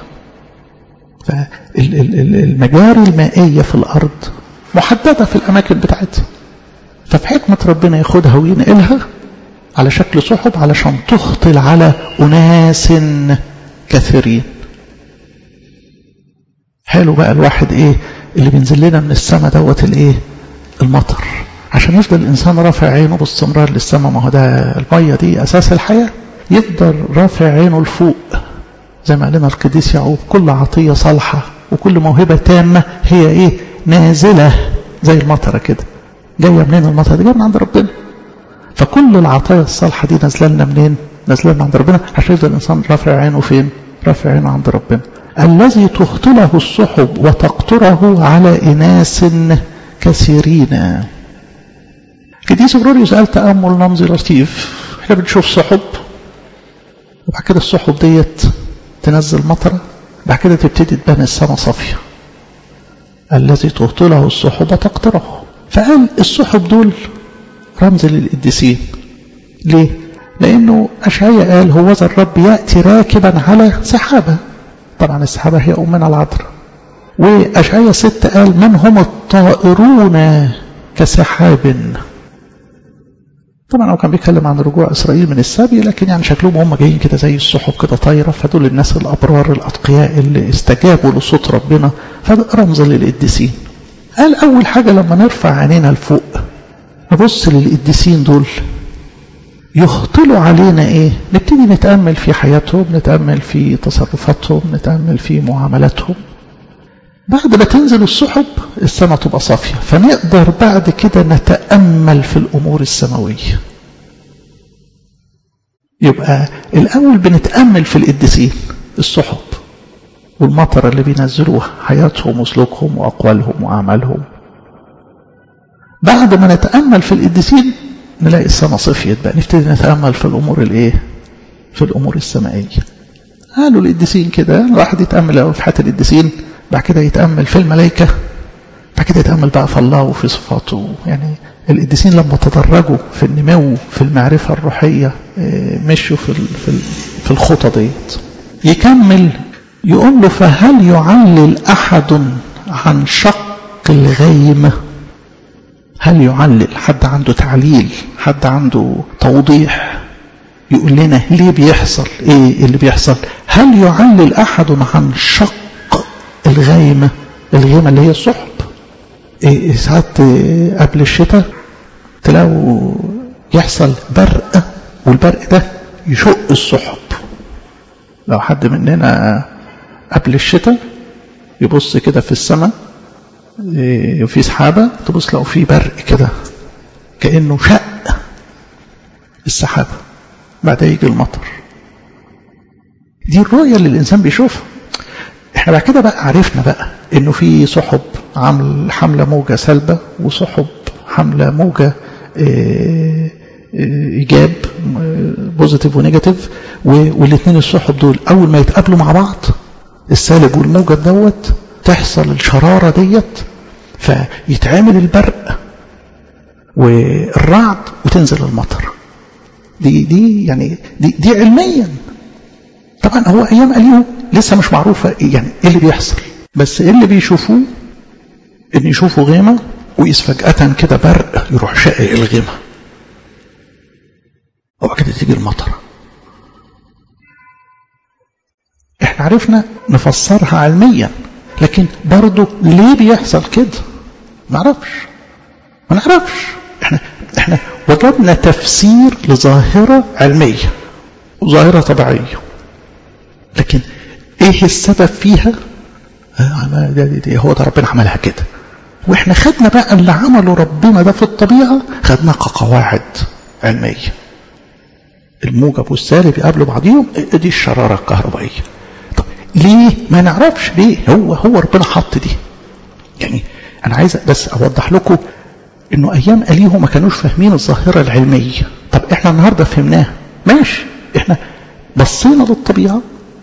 فالمجاري المائية في الأرض محددة في الأماكن بتاعتها ففي حكمة ربنا ياخدها وينقلها على شكل سحب علشان تهطل على أناس كثيرين حلو بقى الواحد ايه اللي بينزل لنا من السماء دوت الايه المطر عشان يفضل الانسان رافع عينه باستمرار للسماء ما هو ده الميه دي اساس الحياه يفضل رافع عينه لفوق زي ما قال لنا القديس يعقوب كل عطيه صالحه وكل موهبه تامه هي ايه نازله زي المطره كده جايه منين المطره دي جايه من عند ربنا فكل العطايا الصالحه دي نازله لنا منين نازله لنا عند ربنا عشان يفضل الانسان رافع عينه فين رافع عينه عند ربنا الذي تهطله السحب وتقطره على إناس كثيرين قديس غروريوس قال تأمل نمزي لطيف احنا بنشوف سحب وبعد كده السحب ديت تنزل مطرة بعد كده تبتدي تبان السماء صافية الذي تهطله السحب وتقطره فقال السحب دول رمز للقديسين ليه؟ لأنه أشعية قال هو ذا الرب يأتي راكبا على سحابة طبعا السحابة هي أمنا العذراء وأشعية ست قال من هم الطائرون كسحاب طبعا هو كان بيتكلم عن رجوع إسرائيل من السبي لكن يعني شكلهم هم جايين كده زي السحب كده طايرة فدول الناس الأبرار الأتقياء اللي استجابوا لصوت ربنا فده رمز للقديسين قال أول حاجة لما نرفع عينينا لفوق نبص للقديسين دول يخطلوا علينا ايه نبتدي نتأمل في حياتهم نتأمل في تصرفاتهم نتأمل في معاملاتهم بعد ما تنزل السحب السماء تبقى صافية فنقدر بعد كده نتأمل في الأمور السماوية يبقى الأول بنتأمل في القديسين السحب والمطر اللي بينزلوها حياتهم وسلوكهم وأقوالهم وأعمالهم بعد ما نتأمل في القديسين نلاقي السماء صفيت بقى نبتدي نتأمل في الأمور الإيه في الأمور السمائية قالوا القديسين كده الواحد يتأمل أول في حياة القديسين بعد كده يتأمل في الملائكة بعد كده يتأمل بقى في الله وفي صفاته يعني القديسين لما تدرجوا في النمو في المعرفة الروحية مشوا في في في الخطى ديت يكمل يقول له فهل يعلل أحد عن شق الغيم هل يعلل حد عنده تعليل حد عنده توضيح يقول لنا ليه بيحصل ايه اللي بيحصل هل يعلل احد عن شق الغيمة الغيمة اللي هي السحب إيه ساعات قبل الشتاء تلاقوا يحصل برق والبرق ده يشق السحب لو حد مننا قبل الشتاء يبص كده في السماء في سحابة تبص لو في برق كده كأنه شق السحابة بعدها يجي المطر دي الرؤية اللي الإنسان بيشوفها احنا بعد كده بقى عرفنا بقى انه في سحب عامل حملة موجة سلبة وسحب حملة موجة ايجاب بوزيتيف ونيجاتيف والاثنين السحب دول اول ما يتقابلوا مع بعض السالب والموجب دوت تحصل الشرارة ديت فيتعمل البرق والرعد وتنزل المطر دي دي يعني دي, دي علميا طبعا هو ايام اليوم لسه مش معروفة يعني ايه اللي بيحصل بس ايه اللي بيشوفوه ان يشوفوا غيمة ويقيس فجأة كده برق يروح شقق الغيمة وبعد كده تيجي المطر احنا عرفنا نفسرها علميا لكن برضه ليه بيحصل كده ما نعرفش ما نعرفش احنا احنا وجدنا تفسير لظاهرة علمية وظاهرة طبيعية لكن ايه السبب فيها ده دي دي هو ده ربنا عملها كده واحنا خدنا بقى اللي عمله ربنا ده في الطبيعة خدناه كقواعد علمية الموجب والسالب يقابلوا بعضهم دي الشرارة الكهربائية طب ليه ما نعرفش ليه هو هو ربنا حط دي يعني انا عايز بس اوضح لكم انه ايام اليه ما كانوش فاهمين الظاهرة العلمية طب احنا النهاردة فهمناها ماشي احنا بصينا للطبيعة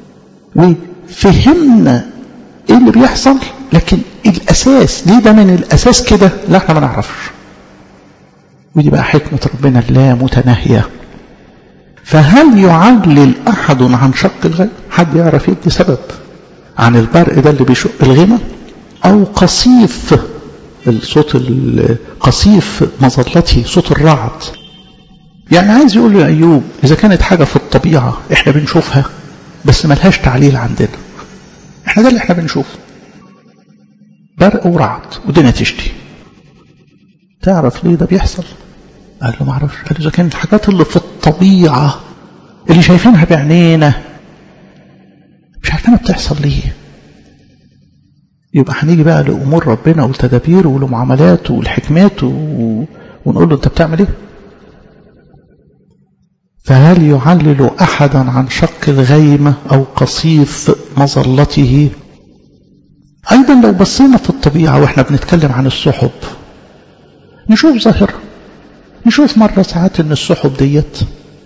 وفهمنا ايه اللي بيحصل لكن الاساس ليه ده من الاساس كده لا احنا ما نعرفش ودي بقى حكمة ربنا اللا متناهية فهل يعلل احد عن شق الغيب حد يعرف يدي سبب عن البرق ده اللي بيشق الغيمة او قصيف الصوت القصيف مظلته صوت الرعد يعني عايز يقول له ايوب اذا كانت حاجة في الطبيعة احنا بنشوفها بس ملهاش تعليل عندنا احنا ده اللي احنا بنشوفه برق ورعد والدنيا تشتي تعرف ليه ده بيحصل قال له ما اعرفش قال له اذا كانت الحاجات اللي في الطبيعة اللي شايفينها بعينينا مش عارفينها بتحصل ليه يبقى هنيجي بقى لأمور ربنا والتدابير والمعاملات والحكمات و... ونقول له انت بتعمل ايه فهل يعلل أحدا عن شق الغيمة أو قصيف مظلته أيضا لو بصينا في الطبيعة وإحنا بنتكلم عن السحب نشوف ظاهرة نشوف مرة ساعات إن السحب ديت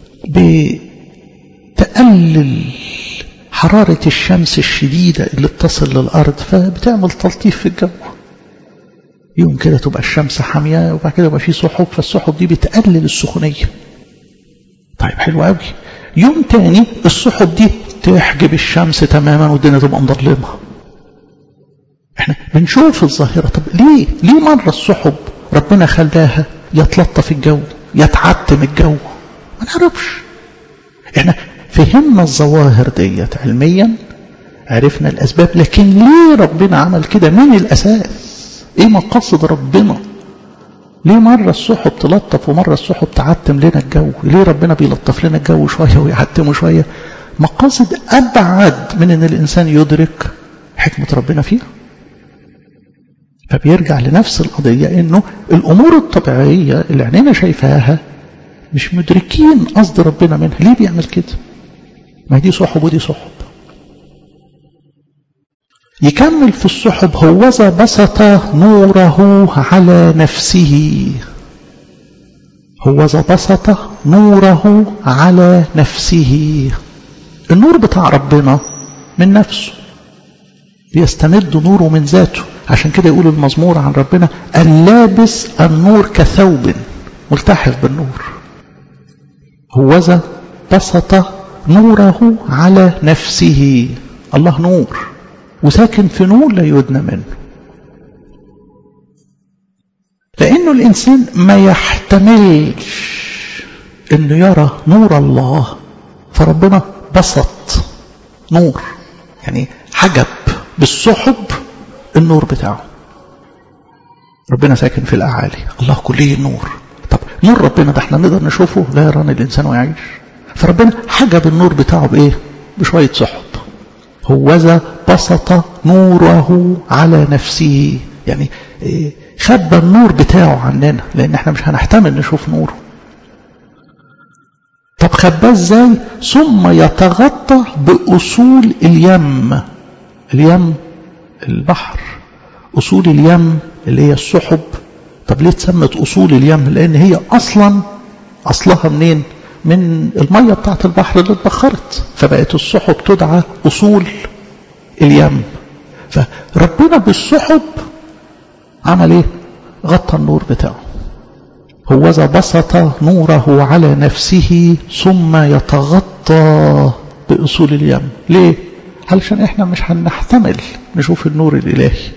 بتقلل حرارة الشمس الشديدة اللي بتصل للأرض فبتعمل تلطيف في الجو يوم كده تبقى الشمس حامية وبعد كده يبقى في سحب فالسحب دي بتقلل السخونية طيب حلو قوي يوم تاني السحب دي تحجب الشمس تماما والدنيا تبقى مظلمة احنا بنشوف الظاهرة طب ليه ليه مرة السحب ربنا خلاها يتلطف الجو يتعتم الجو ما نعرفش احنا فهمنا الظواهر ديت علميا عرفنا الاسباب لكن ليه ربنا عمل كده من الاساس ايه مقاصد ربنا ليه مرة السحب تلطف ومرة السحب تعتم لنا الجو ليه ربنا بيلطف لنا الجو شوية ويعتمه شوية مقاصد أبعد من أن الإنسان يدرك حكمة ربنا فيها فبيرجع لنفس القضية أنه الأمور الطبيعية اللي عينينا شايفاها مش مدركين قصد ربنا منها ليه بيعمل كده ما دي سحب ودي سحب يكمل في السحب هوذا بسط نوره على نفسه هوذا بسط نوره على نفسه النور بتاع ربنا من نفسه بيستمد نوره من ذاته عشان كده يقول المزمور عن ربنا اللابس النور كثوب ملتحف بالنور هوذا بسط نوره على نفسه الله نور وساكن في نور لا يدنى منه لأنه الإنسان ما يحتملش أنه يرى نور الله فربنا بسط نور يعني حجب بالسحب النور بتاعه ربنا ساكن في الأعالي الله كليه نور طب نور ربنا ده احنا نقدر نشوفه لا يراني الإنسان ويعيش فربنا حجب النور بتاعه بإيه بشوية سحب هوذا بسط نوره على نفسه يعني إيه خبى النور بتاعه عننا لأن احنا مش هنحتمل نشوف نوره طب خباه ازاي ثم يتغطى بأصول اليم اليم البحر أصول اليم اللي هي السحب طب ليه اتسمت أصول اليم لأن هي أصلا أصلها منين من المية بتاعت البحر اللي اتبخرت فبقت السحب تدعى أصول اليم فربنا بالسحب عمل ايه غطى النور بتاعه هوذا بسط نوره على نفسه ثم يتغطى بأصول اليم ليه علشان احنا مش هنحتمل نشوف النور الإلهي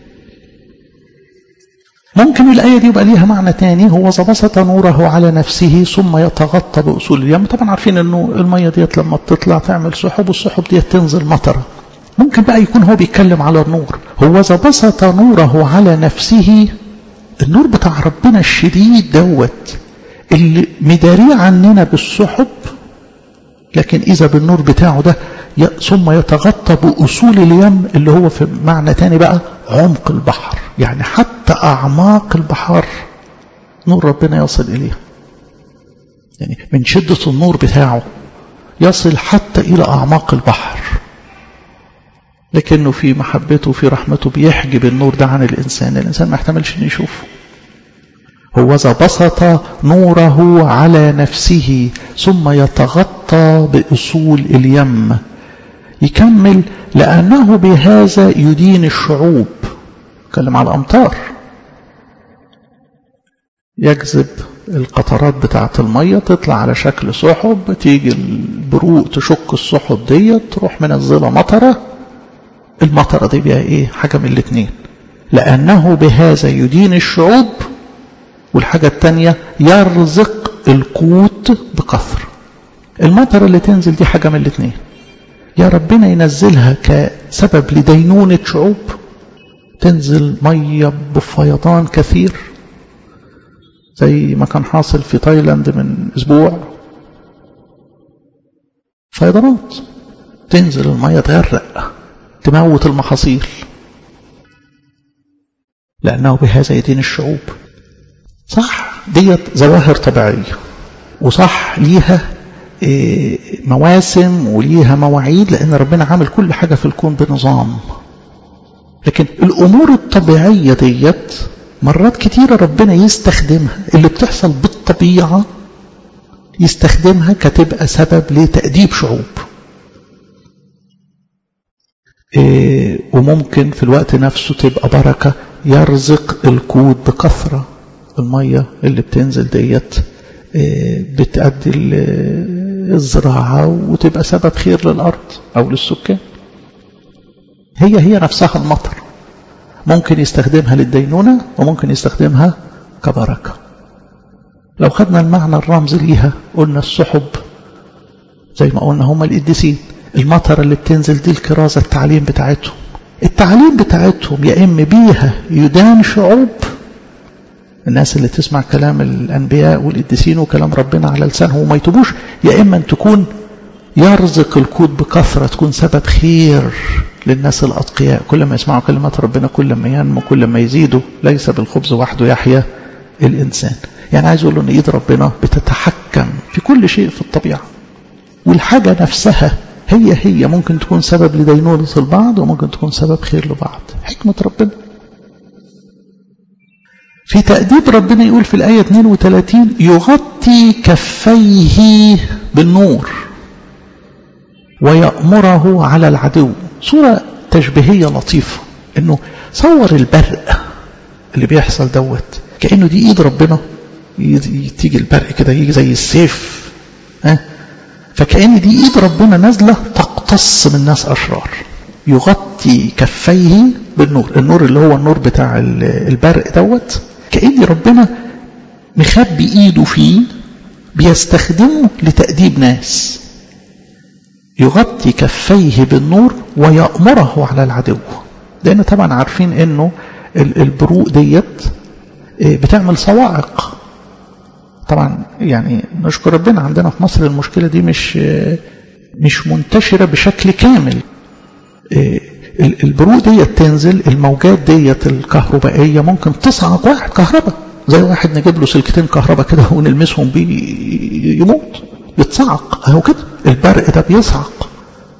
ممكن الآية دي يبقى ليها معنى تاني هو بسط نوره على نفسه ثم يتغطى بأصول اليم طبعا عارفين انه المية ديت لما بتطلع تعمل سحب والسحب ديت تنزل مطرة ممكن بقى يكون هو بيتكلم على النور هو بسط نوره على نفسه النور بتاع ربنا الشديد دوت اللي مداريه عننا بالسحب لكن إذا بالنور بتاعه ده ثم يتغطى بأصول اليم اللي هو في معنى تاني بقى عمق البحر يعني حتى أعماق البحر نور ربنا يصل إليها يعني من شدة النور بتاعه يصل حتى إلى أعماق البحر لكنه في محبته وفي رحمته بيحجب النور ده عن الإنسان الإنسان ما يحتملش أن يشوفه هوذا بسط نوره على نفسه ثم يتغطى بأصول اليم يكمل لأنه بهذا يدين الشعوب كلم على الأمطار يجذب القطرات بتاعة المية تطلع على شكل سحب تيجي البروق تشك السحب دي تروح منزلة مطرة المطرة دي بيها ايه حاجة من الاتنين لأنه بهذا يدين الشعوب والحاجة التانية يرزق القوت بكثر المطر اللي تنزل دي حاجة من الاتنين يا ربنا ينزلها كسبب لدينونة شعوب تنزل مية بفيضان كثير زي ما كان حاصل في تايلاند من أسبوع فيضانات تنزل المية تغرق تموت المحاصيل لأنه بهذا يدين الشعوب صح ديت ظواهر طبيعية وصح ليها مواسم وليها مواعيد لأن ربنا عامل كل حاجة في الكون بنظام لكن الأمور الطبيعية ديت مرات كتيرة ربنا يستخدمها اللي بتحصل بالطبيعة يستخدمها كتبقى سبب لتأديب شعوب إيه وممكن في الوقت نفسه تبقى بركة يرزق القوت بكثرة المية اللي بتنزل ديت إيه بتأدي الزراعة وتبقى سبب خير للأرض أو للسكان هي هي نفسها المطر ممكن يستخدمها للدينونة وممكن يستخدمها كبركة لو خدنا المعنى الرمز ليها قلنا السحب زي ما قلنا هم القديسين المطر اللي بتنزل دي الكرازة التعليم بتاعتهم التعليم بتاعتهم يا إما بيها يدان شعوب الناس اللي تسمع كلام الأنبياء والقديسين وكلام ربنا على لسانهم وما يتوبوش يا إما أن تكون يرزق الكود بكثرة تكون سبب خير للناس الأتقياء كل ما يسمعوا كلمات ربنا كل ما ينمو كل ما يزيدوا ليس بالخبز وحده يحيا الإنسان يعني عايز أقول له أن إيد ربنا بتتحكم في كل شيء في الطبيعة والحاجة نفسها هي هي ممكن تكون سبب لدينونة البعض وممكن تكون سبب خير لبعض حكمة ربنا في تأديب ربنا يقول في الآية 32 يغطي كفيه بالنور ويأمره على العدو صورة تشبيهية لطيفة انه صور البرق اللي بيحصل دوت كأنه دي ايد ربنا تيجي البرق كده يجي زي السيف ها فكأن دي ايد ربنا نازلة تقتص من ناس أشرار يغطي كفيه بالنور النور اللي هو النور بتاع البرق دوت كأن ربنا مخبي ايده فيه بيستخدمه لتأديب ناس يغطي كفيه بالنور ويأمره على العدو لأن طبعا عارفين انه البروق ديت بتعمل صواعق طبعا يعني نشكر ربنا عندنا في مصر المشكلة دي مش مش منتشرة بشكل كامل البروق ديت تنزل الموجات ديت الكهربائية ممكن تصعق واحد كهرباء زي واحد نجيب له سلكتين كهرباء كده ونلمسهم بيه يموت يتصعق اهو كده البرق ده بيصعق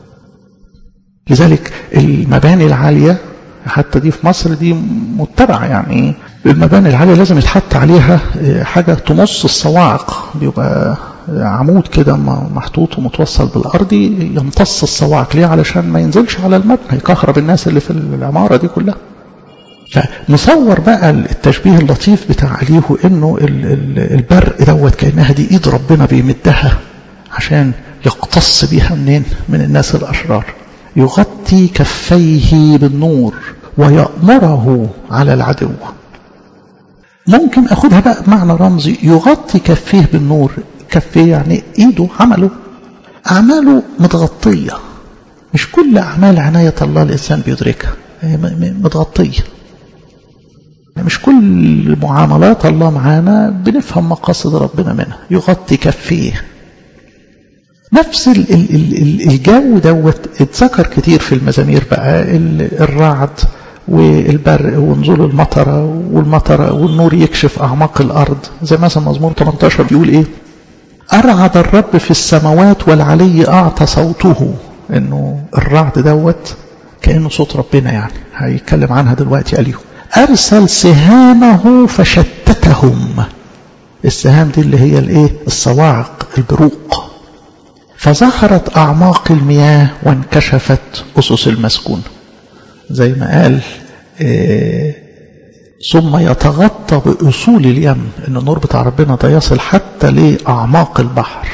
لذلك المباني العالية حتى دي في مصر دي متبعة يعني المباني العالية لازم يتحط عليها حاجة تمص الصواعق بيبقى عمود كده محطوط ومتوصل بالأرض يمتص الصواعق ليه علشان ما ينزلش على المبنى يكهرب الناس اللي في العمارة دي كلها فنصور بقى التشبيه اللطيف بتاع أليهو انه البرق دوت كأنها دي ايد ربنا بيمدها عشان يقتص بيها منين من الناس الأشرار يغطي كفيه بالنور ويأمره على العدو ممكن أخدها بقى بمعنى رمزي يغطي كفيه بالنور كفيه يعني إيده عمله أعماله متغطية مش كل أعمال عناية الله الإنسان بيدركها متغطية مش كل معاملات الله معانا بنفهم مقاصد ربنا منها يغطي كفيه نفس الجو دوت اتذكر كتير في المزامير بقى الرعد والبرق ونزول المطره والمطره والنور يكشف اعماق الارض زي مثلا مزمور 18 بيقول ايه ارعد الرب في السماوات والعلي اعطى صوته انه الرعد دوت كانه صوت ربنا يعني هيتكلم عنها دلوقتي اليهم ارسل سهامه فشتتهم السهام دي اللي هي الايه الصواعق البروق فظهرت أعماق المياه وانكشفت أسس المسكون زي ما قال إيه ثم يتغطى بأصول اليم إن النور بتاع ربنا ده يصل حتى لأعماق البحر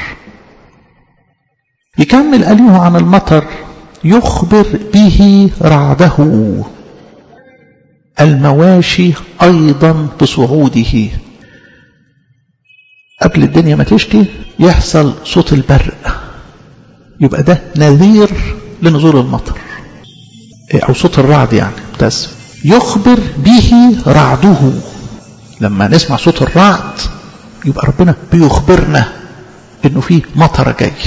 يكمل أليه عن المطر يخبر به رعده المواشي أيضا بصعوده قبل الدنيا ما تشتي يحصل صوت البرق يبقى ده نذير لنزول المطر أو صوت الرعد يعني متأسف يخبر به رعده لما نسمع صوت الرعد يبقى ربنا بيخبرنا انه في مطر جاي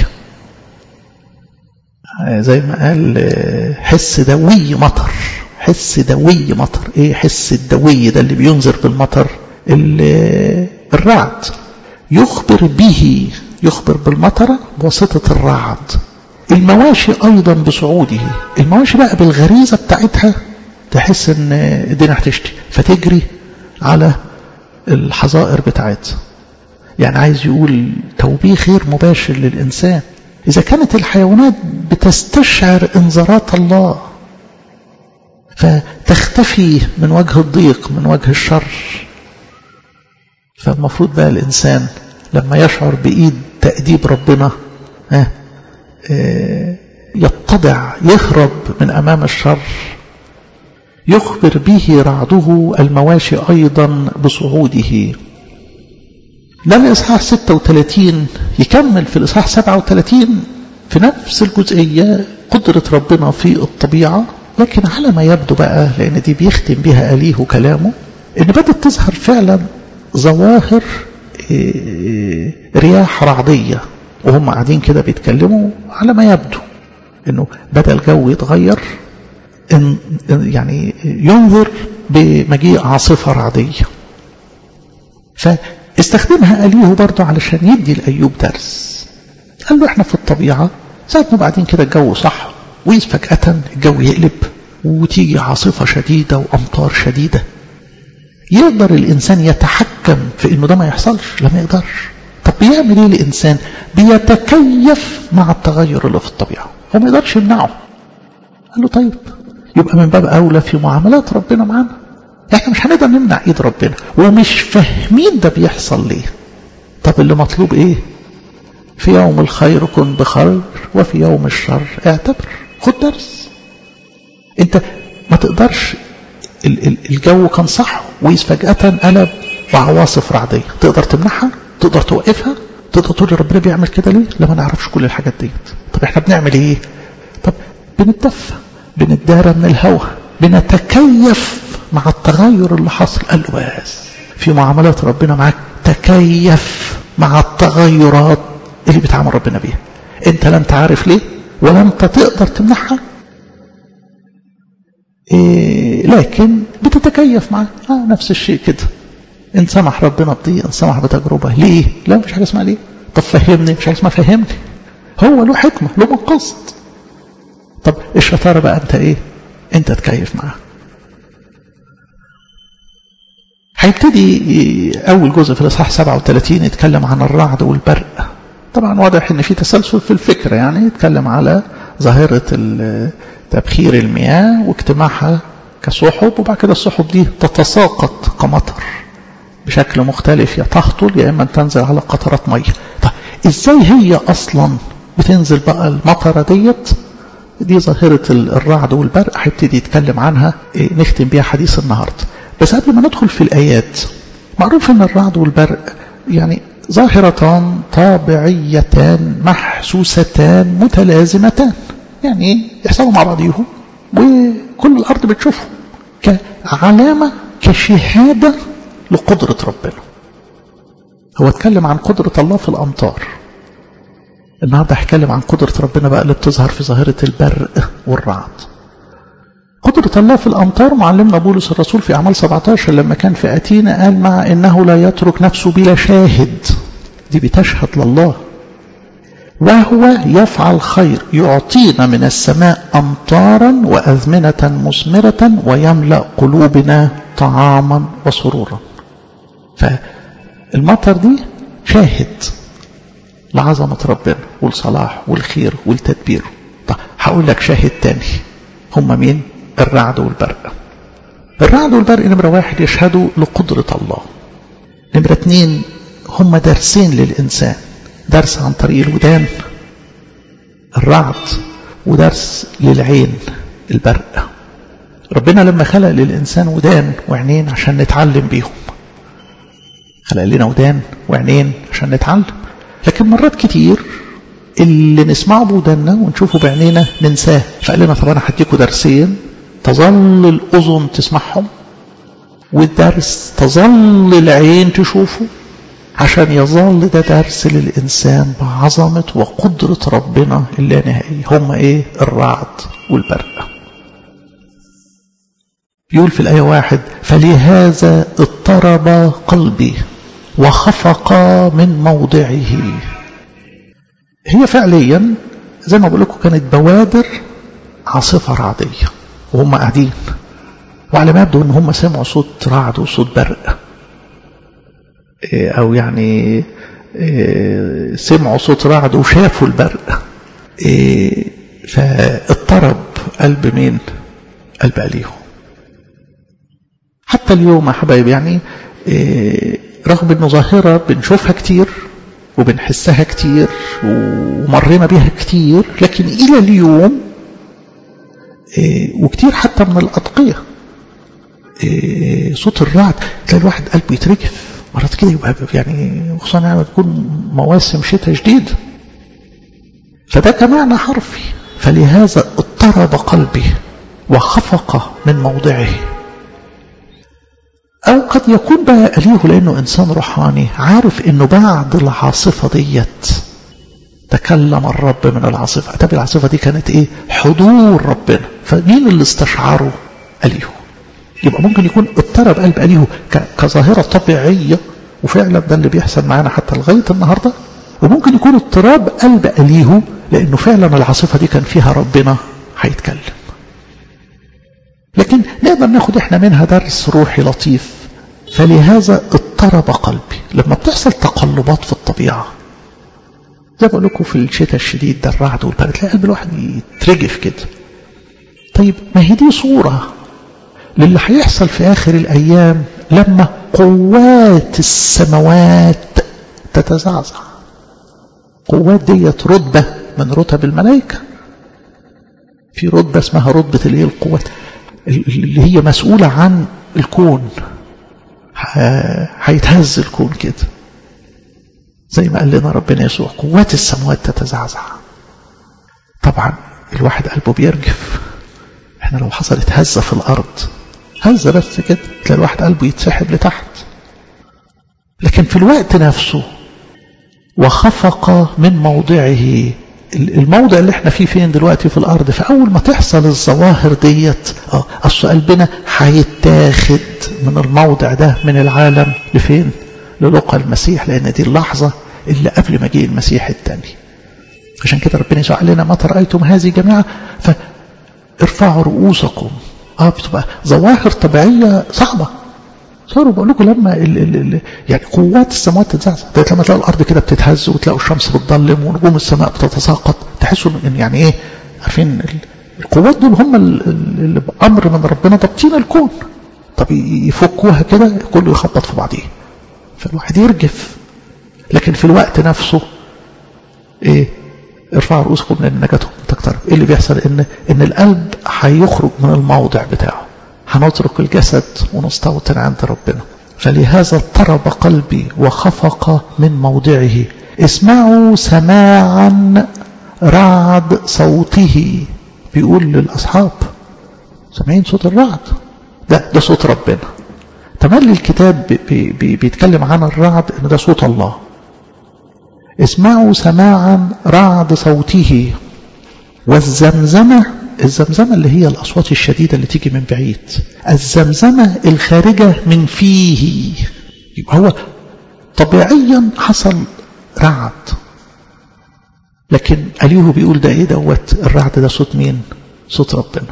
زي ما قال حس دوي مطر حس دوي مطر ايه حس الدوي ده اللي بينذر بالمطر الرعد يخبر به يخبر بالمطره بواسطه الرعد المواشي ايضا بصعوده المواشي بقى بالغريزه بتاعتها تحس ان الدنيا هتشتي فتجري على الحظائر بتاعتها يعني عايز يقول توبيخ غير مباشر للإنسان إذا كانت الحيوانات بتستشعر إنذارات الله فتختفي من وجه الضيق من وجه الشر فالمفروض بقى الإنسان لما يشعر بإيد تأديب ربنا اه اه يتضع يهرب من أمام الشر يخبر به رعده المواشي أيضا بصعوده لم الإصحاح 36 يكمل في الإصحاح 37 في نفس الجزئية قدرة ربنا في الطبيعة لكن على ما يبدو بقى لأن دي بيختم بها أليه كلامه إن بدأت تظهر فعلا ظواهر رياح رعدية وهم قاعدين كده بيتكلموا على ما يبدو إنه بدأ الجو يتغير إن يعني ينظر بمجيء عاصفة رعدية فاستخدمها أليه برضه علشان يدي لأيوب درس قال له احنا في الطبيعة ساعة ما بعدين كده الجو صح وإذ فجأة الجو يقلب وتيجي عاصفة شديدة وأمطار شديدة يقدر الإنسان يتحكم في إنه ده ما يحصلش لا ما يقدرش طب بيعمل إيه الإنسان بيتكيف مع التغير اللي في الطبيعة هو ما يقدرش يمنعه قال له طيب يبقى من باب أولى في معاملات ربنا معانا احنا مش هنقدر نمنع ايد ربنا ومش فاهمين ده بيحصل ليه طب اللي مطلوب ايه في يوم الخير كن بخير وفي يوم الشر اعتبر خد درس انت ما تقدرش الجو كان صح وإذ فجأة قلب وعواصف رعدية تقدر تمنعها تقدر توقفها تقدر تقول ربنا بيعمل كده ليه لا ما نعرفش كل الحاجات ديت طب احنا بنعمل ايه طب بنتدفى بنتدارى من الهوى بنتكيف مع التغير اللي حصل قال له بس في معاملات ربنا معاك تكيف مع التغيرات اللي بيتعامل ربنا بيها انت لا انت عارف ليه ولا انت تقدر تمنعها إيه لكن بتتكيف معاه آه نفس الشيء كده ان سمح ربنا بضيق ان سمح بتجربه ليه لا مش حاجه اسمها ليه طب فهمني مش حاجه اسمها فهمني هو له حكمه له مقصد طب الشطاره بقى انت ايه انت تكيف معاه هيبتدي اول جزء في الاصحاح 37 يتكلم عن الرعد والبرق طبعا واضح ان في تسلسل في الفكره يعني يتكلم على ظاهره تبخير المياه واجتماعها كسحب وبعد كده السحب دي تتساقط كمطر بشكل مختلف يا تهطل يا اما تنزل على قطرات ميه طيب ازاي هي اصلا بتنزل بقى المطره ديت دي ظاهرة الرعد والبرق هيبتدي يتكلم عنها إيه نختم بيها حديث النهاردة بس قبل ما ندخل في الآيات معروف أن الرعد والبرق يعني ظاهرتان طابعيتان محسوستان متلازمتان يعني يحصلوا مع بعضيهم وكل الأرض بتشوفهم كعلامة كشهادة لقدرة ربنا هو اتكلم عن قدرة الله في الأمطار النهارده هتكلم عن قدرة ربنا بقى اللي بتظهر في ظاهرة البرق والرعد قدرة الله في الأمطار معلمنا بولس الرسول في أعمال 17 لما كان في أتينا قال مع إنه لا يترك نفسه بلا شاهد دي بتشهد لله وهو يفعل خير يعطينا من السماء أمطارا وأزمنة مثمرة ويملأ قلوبنا طعاما وسرورا فالمطر دي شاهد لعظمة ربنا والصلاح والخير والتدبير طب هقول لك شاهد تاني هم مين الرعد والبرق الرعد والبرق نمرة واحد يشهدوا لقدرة الله نمرة اتنين هم درسين للإنسان درس عن طريق الودان الرعد ودرس للعين البرق ربنا لما خلق للإنسان ودان وعينين عشان نتعلم بيهم خلق لنا ودان وعينين عشان نتعلم لكن مرات كتير اللي نسمعه بودنا ونشوفه بعينينا ننساه فقال لنا طب انا هديكوا درسين تظل الاذن تسمعهم والدرس تظل العين تشوفه عشان يظل ده درس للإنسان بعظمة وقدرة ربنا اللانهائية هم إيه الرعد والبرق يقول في الآية واحد فلهذا اضطرب قلبي وخفق من موضعه هي فعليا زي ما بقول لكم كانت بوادر عاصفة رعدية وهم قاعدين وعلى ما يبدو ان هم سمعوا صوت رعد وصوت برق او يعني سمعوا صوت رعد وشافوا البرق فاضطرب قلب مين قلب أليهو حتى اليوم يا حبايب يعني رغم انه ظاهرة بنشوفها كتير وبنحسها كتير ومرينا بيها كتير لكن إلى اليوم وكتير حتى من الأتقية صوت الرعد تلاقي الواحد قلبه يترجف مرات كده يبقى يعني خصوصا لما تكون مواسم شتاء جديد فده كمعنى حرفي فلهذا اضطرب قلبي وخفق من موضعه أو قد يكون بقى أليه لأنه إنسان روحاني عارف إنه بعد العاصفة ديت تكلم الرب من العاصفة طب العاصفة دي كانت إيه حضور ربنا فمين اللي استشعره أليه يبقى ممكن يكون اضطرب قلب أليه كظاهرة طبيعية وفعلا ده اللي بيحصل معانا حتى لغاية النهاردة وممكن يكون اضطراب قلب أليه لأنه فعلا العاصفة دي كان فيها ربنا هيتكلم لكن نقدر ناخد احنا منها درس روحي لطيف فلهذا اضطرب قلبي لما بتحصل تقلبات في الطبيعة زي بقول لكم في الشتاء الشديد ده الرعد والبرد تلاقي قلب الواحد يترجف كده طيب ما هي دي صورة للي هيحصل في آخر الأيام لما قوات السماوات تتزعزع قوات ديت رتبة من رتب الملائكة في رتبة اسمها رتبة الايه القوات اللي هي مسؤولة عن الكون هيتهز الكون كده زي ما قال لنا ربنا يسوع قوات السماوات تتزعزع طبعا الواحد قلبه بيرجف احنا لو حصلت هزة في الأرض هزة بس كده تلاقي الواحد قلبه يتسحب لتحت لكن في الوقت نفسه وخفق من موضعه الموضع اللي احنا فيه فين دلوقتي في الأرض فأول ما تحصل الظواهر ديت اه أصل قلبنا هيتاخد من الموضع ده من العالم لفين للقى المسيح لأن دي اللحظة اللي قبل مجيء المسيح الثاني عشان كده ربنا يسوع لنا متى رأيتم هذه جميعا فارفعوا رؤوسكم اه بتبقى ظواهر طبيعية صعبة صاروا بقول لكم لما ال ال ال يعني قوات السماوات تتزعزع لما تلاقوا الارض كده بتتهز وتلاقوا الشمس بتضلم ونجوم السماء بتتساقط تحسوا ان يعني ايه عارفين القوات دول هم اللي بامر من ربنا ضابطين الكون طب يفكوها كده كله يخبط في بعضيه فالواحد يرجف لكن في الوقت نفسه ايه ارفعوا رؤوسكم لان نجاتكم تقترب ايه اللي بيحصل ان ان القلب هيخرج من الموضع بتاعه هنترك الجسد ونستوطن عند ربنا فلهذا اضطرب قلبي وخفق من موضعه اسمعوا سماعا رعد صوته بيقول للأصحاب سامعين صوت الرعد ده ده صوت ربنا تملي الكتاب بي بي بيتكلم عن الرعد ان ده صوت الله اسمعوا سماعا رعد صوته والزمزمة الزمزمة اللي هي الأصوات الشديدة اللي تيجي من بعيد الزمزمة الخارجة من فيه يبقى هو طبيعيا حصل رعد لكن أليه بيقول ده ايه دوت الرعد ده صوت مين صوت ربنا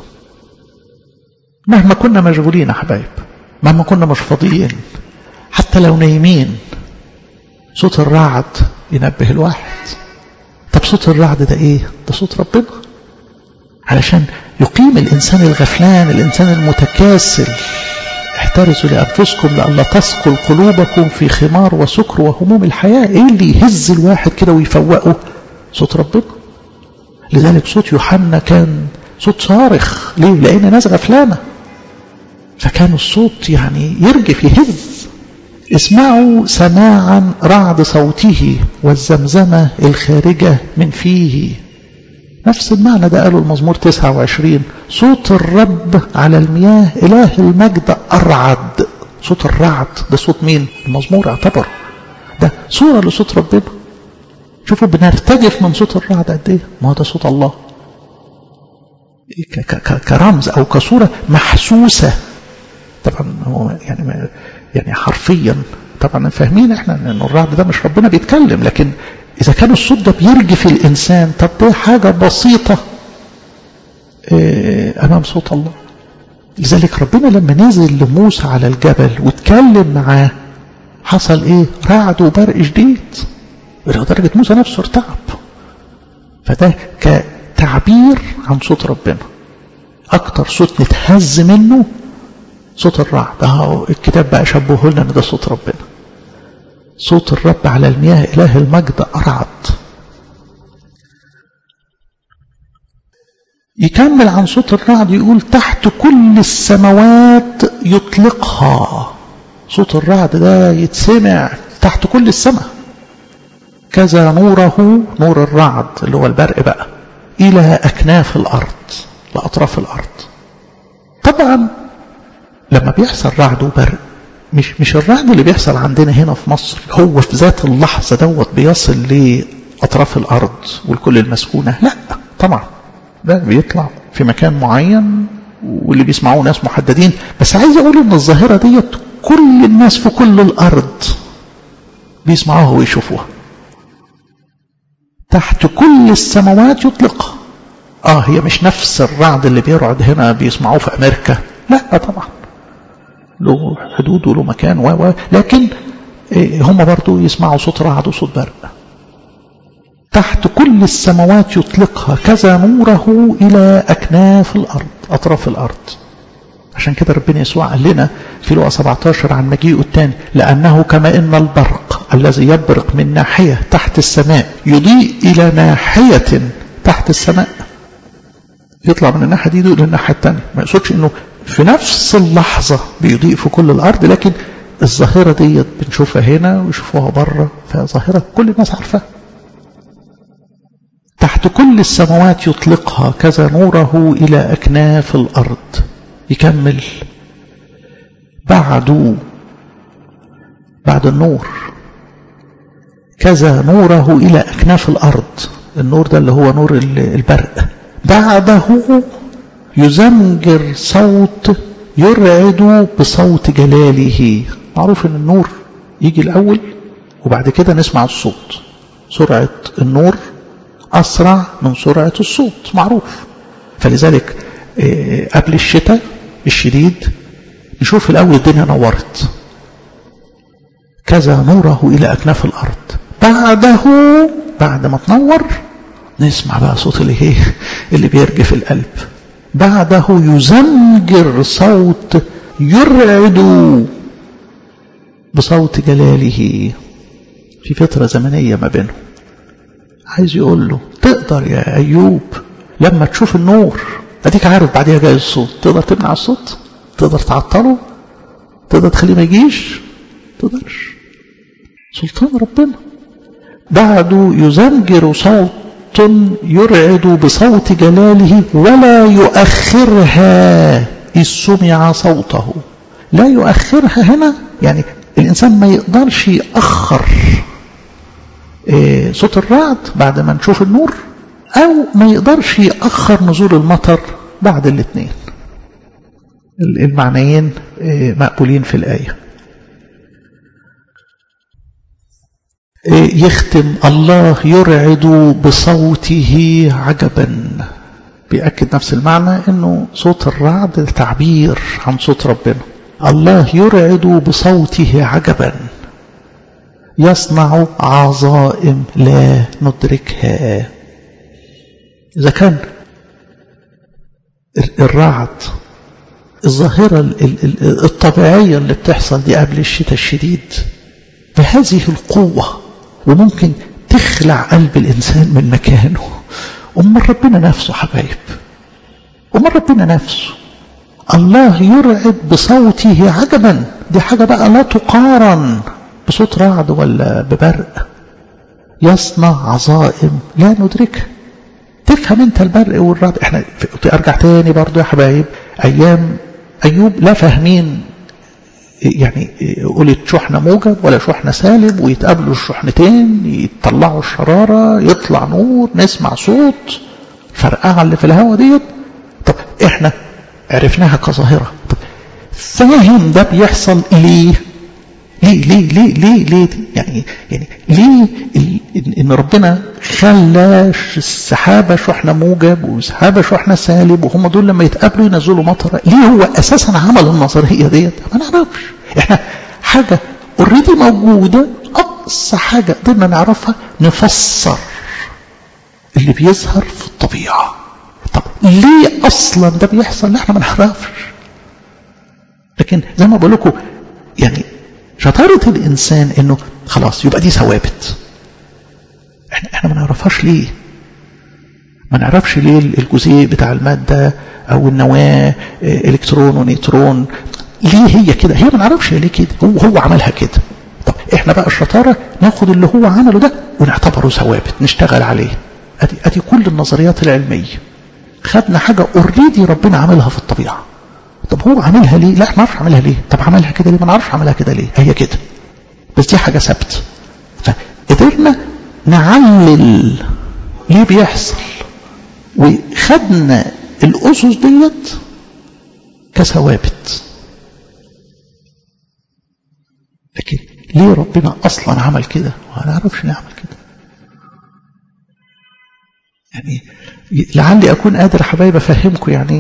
مهما كنا مشغولين يا حبايب مهما كنا مش فاضيين حتى لو نايمين صوت الرعد ينبه الواحد طب صوت الرعد ده ايه ده صوت ربنا علشان يقيم الإنسان الغفلان الإنسان المتكاسل احترزوا لأنفسكم لألا تثقل قلوبكم في خمار وسكر وهموم الحياة ايه اللي يهز الواحد كده ويفوقه صوت ربنا لذلك صوت يوحنا كان صوت صارخ ليه لأن ناس غفلانة فكان الصوت يعني يرجف يهز اسمعوا سماعا رعد صوته والزمزمة الخارجة من فيه نفس المعنى ده قاله المزمور 29 صوت الرب على المياه إله المجد أرعد صوت الرعد ده صوت مين المزمور اعتبر ده صورة لصوت ربنا شوفوا بنرتجف من صوت الرعد قد ايه ما هو ده صوت الله كرمز او كصورة محسوسة طبعا هو يعني يعني حرفيا طبعا فاهمين احنا ان الرعد ده مش ربنا بيتكلم لكن إذا كان الصوت ده بيرجف الإنسان طب ده حاجة بسيطة أمام صوت الله لذلك ربنا لما نزل لموسى على الجبل واتكلم معاه حصل ايه رعد وبرق شديد لدرجة موسى نفسه ارتعب فده كتعبير عن صوت ربنا اكتر صوت نتهز منه صوت الرعد اهو الكتاب بقى شبهه لنا ان ده صوت ربنا صوت الرب على المياه إله المجد أرعد يكمل عن صوت الرعد يقول تحت كل السماوات يطلقها صوت الرعد ده يتسمع تحت كل السماء كذا نوره نور الرعد اللي هو البرق بقى إلى أكناف الأرض لأطراف الأرض طبعا لما بيحصل رعد وبرق مش مش الرعد اللي بيحصل عندنا هنا في مصر هو في ذات اللحظة دوت بيصل لأطراف الأرض والكل المسكونة لا طبعا ده بيطلع في مكان معين واللي بيسمعوه ناس محددين بس عايز أقول إن الظاهرة ديت كل الناس في كل الأرض بيسمعوها ويشوفوها تحت كل السماوات يطلقها اه هي مش نفس الرعد اللي بيرعد هنا بيسمعوه في أمريكا لا طبعا له حدود وله مكان و لكن هم برضو يسمعوا صوت رعد وصوت برق تحت كل السماوات يطلقها كذا نوره إلى أكناف الأرض أطراف الأرض عشان كده ربنا يسوع قال لنا في لقا 17 عن مجيئه الثاني لأنه كما إن البرق الذي يبرق من ناحية تحت السماء يضيء إلى ناحية تحت السماء يطلع من الناحية دي للناحية الثانية ما يقصدش إنه في نفس اللحظة بيضيء في كل الأرض لكن الظاهرة ديت بنشوفها هنا ويشوفوها بره فظاهرة كل الناس عارفاها تحت كل السماوات يطلقها كذا نوره إلى أكناف الأرض يكمل بعد بعد النور كذا نوره إلى أكناف الأرض النور ده اللي هو نور البرق بعده يزمجر صوت يرعد بصوت جلاله معروف ان النور يجي الأول وبعد كده نسمع الصوت سرعة النور أسرع من سرعة الصوت معروف فلذلك قبل الشتاء الشديد نشوف الأول الدنيا نورت كذا نوره إلى أكناف الأرض بعده بعد ما تنور نسمع بقى صوت اللي هي اللي بيرجف القلب بعده يزمجر صوت يرعد بصوت جلاله في فترة زمنية ما بينهم عايز يقول له تقدر يا أيوب لما تشوف النور أديك عارف بعديها جاي الصوت تقدر تمنع الصوت تقدر تعطله تقدر تخليه ما يجيش تقدرش سلطان ربنا بعده يزمجر صوت يرعد بصوت جلاله ولا يؤخرها إذ سمع صوته لا يؤخرها هنا يعني الإنسان ما يقدرش يأخر إيه صوت الرعد بعد ما نشوف النور أو ما يقدرش يأخر نزول المطر بعد الاثنين المعنيين إيه مقبولين في الآية يختم الله يرعد بصوته عجبا بيأكد نفس المعنى انه صوت الرعد تعبير عن صوت ربنا الله يرعد بصوته عجبا يصنع عظائم لا ندركها إذا كان الرعد الظاهرة الطبيعية اللي بتحصل دي قبل الشتاء الشديد بهذه القوة وممكن تخلع قلب الإنسان من مكانه أمال ربنا نفسه حبايب أمال ربنا نفسه الله يرعد بصوته عجبا دي حاجة بقى لا تقارن بصوت رعد ولا ببرق يصنع عظائم لا ندركها تفهم انت البرق والرعد احنا ارجع تاني برضو يا حبايب ايام ايوب لا فاهمين يعني قلت شحنة موجب ولا شحنة سالب ويتقابلوا الشحنتين يطلعوا الشرارة يطلع نور نسمع صوت فرقعة اللي في الهواء ديت طب احنا عرفناها كظاهرة طب فاهم ده بيحصل ليه ليه ليه ليه ليه ليه يعني يعني ليه ان ربنا خلى السحابه شحنه موجب وسحابه شحنه سالب وهم دول لما يتقابلوا ينزلوا مطر ليه هو اساسا عمل النظريه ديت ما نعرفش احنا حاجه اوريدي موجوده اقصى حاجه قدرنا نعرفها نفسر اللي بيظهر في الطبيعه طب ليه اصلا ده بيحصل لا احنا ما نعرفش لكن زي ما بقول لكم يعني شطارة الإنسان إنه خلاص يبقى دي ثوابت إحنا, إحنا ما نعرفهاش ليه ما نعرفش ليه الجزيء بتاع المادة أو النواة إلكترون ونيوترون ليه هي كده هي ما نعرفش ليه كده هو هو عملها كده طب إحنا بقى الشطارة ناخد اللي هو عمله ده ونعتبره ثوابت نشتغل عليه أدي, أدي كل النظريات العلمية خدنا حاجة اوريدي ربنا عملها في الطبيعة طب هو عملها ليه لا ما نعرفش عملها ليه طب عملها كده ليه ما نعرفش عملها كده ليه هي كده بس دي حاجة ثابته فقدرنا نعلل ليه بيحصل وخدنا الأسس ديت كثوابت لكن ليه ربنا أصلا عمل كده ما نعرفش ليه عمل كده يعني لعلي أكون قادر حبايب أفهمكم يعني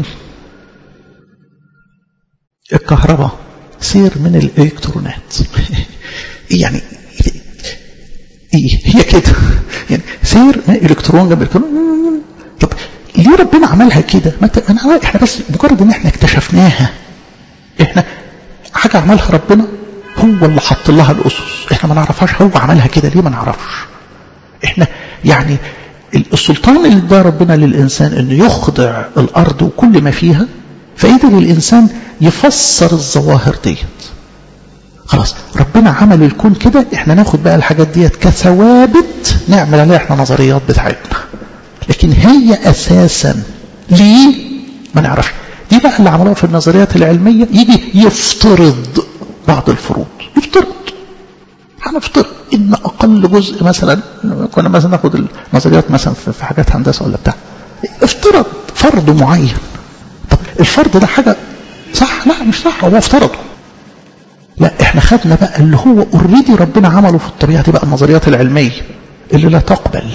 الكهرباء سير من الإلكترونات يعني إيه هي كده يعني سير من الإلكترون جنب الإلكترون طب ليه ربنا عملها كده ما أنا إحنا بس مجرد إن إحنا اكتشفناها إحنا حاجة عملها ربنا هو اللي حط لها الأسس إحنا ما نعرفهاش هو عملها كده ليه ما نعرفش إحنا يعني السلطان اللي ده ربنا للإنسان إنه يخضع الأرض وكل ما فيها فقدر الإنسان يفسر الظواهر ديت خلاص ربنا عمل الكون كده احنا ناخد بقى الحاجات ديت كثوابت نعمل عليها احنا نظريات بتاعتنا لكن هي اساسا ليه ما نعرفش دي بقى اللي عملوها في النظريات العلمية يجي يفترض بعض الفروض يفترض هنفترض ان اقل جزء مثلا كنا مثلا ناخد النظريات مثلا في حاجات هندسه ولا بتاع افترض فرض معين طب الفرض ده حاجه صح لا مش صح هو افترضه لا احنا خدنا بقى اللي هو اوريدي ربنا عمله في الطبيعه دي بقى النظريات العلميه اللي لا تقبل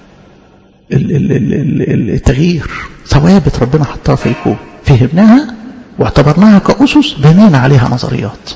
التغيير ثوابت ربنا حطها في الكون فهمناها واعتبرناها كأسس بنينا عليها نظريات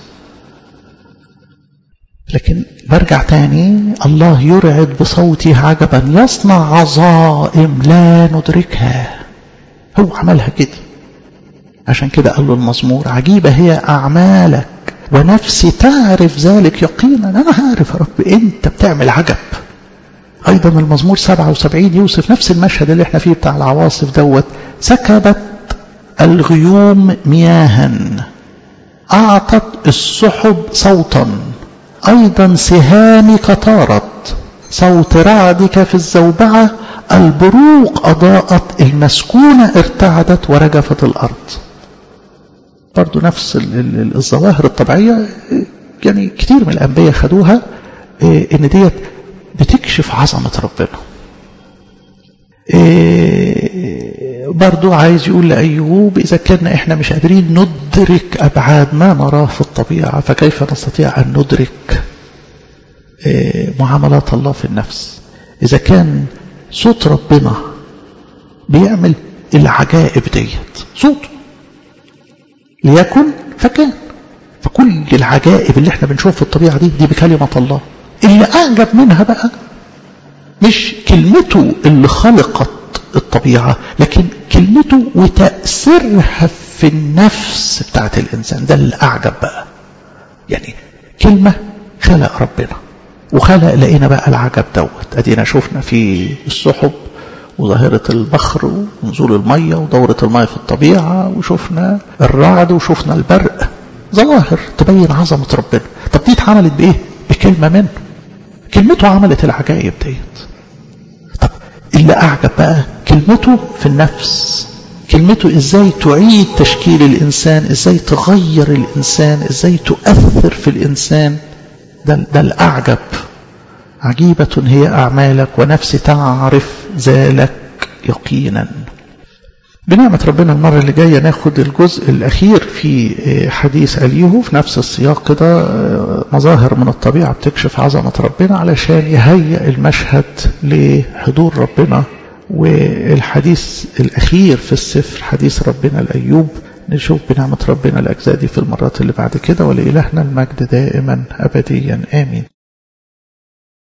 لكن برجع تاني الله يرعد بصوته عجبا يصنع عظائم لا ندركها هو عملها كده عشان كده قال له المزمور عجيبة هي أعمالك ونفسي تعرف ذلك يقينا أنا عارف يا رب أنت بتعمل عجب أيضا المزمور 77 يوصف نفس المشهد اللي احنا فيه بتاع العواصف دوت سكبت الغيوم مياها أعطت السحب صوتا أيضا سهامك طارت صوت رعدك في الزوبعة البروق أضاءت المسكونة ارتعدت ورجفت الأرض برضو نفس الظواهر الطبيعية يعني كتير من الأنبياء خدوها إن ديت بتكشف عظمة ربنا برضو عايز يقول لأيوب إذا كنا إحنا مش قادرين ندرك أبعاد ما نراه في الطبيعة فكيف نستطيع أن ندرك معاملات الله في النفس إذا كان صوت ربنا بيعمل العجائب ديت صوته ليكن فكان فكل العجائب اللي احنا بنشوف في الطبيعة دي دي بكلمة الله اللي أعجب منها بقى مش كلمته اللي خلقت الطبيعة لكن كلمته وتأثيرها في النفس بتاعت الإنسان ده اللي أعجب بقى يعني كلمة خلق ربنا وخلق لقينا بقى العجب دوت أدينا شفنا في السحب وظاهرة البخر ونزول المية ودورة المية في الطبيعة وشفنا الرعد وشفنا البرق ظواهر تبين عظمة ربنا طب دي اتعملت بإيه؟ بكلمة منه كلمته عملت العجائب ديت طب اللي أعجب بقى كلمته في النفس كلمته ازاي تعيد تشكيل الإنسان ازاي تغير الإنسان ازاي تؤثر في الإنسان ده, ده الأعجب عجيبة هي أعمالك ونفسي تعرف ذلك يقينا بنعمة ربنا المرة اللي جاية ناخد الجزء الأخير في حديث أليهو في نفس السياق كده مظاهر من الطبيعة بتكشف عظمة ربنا علشان يهيئ المشهد لحضور ربنا والحديث الأخير في السفر حديث ربنا الأيوب نشوف بنعمة ربنا الأجزاء دي في المرات اللي بعد كده ولإلهنا المجد دائما أبديا آمين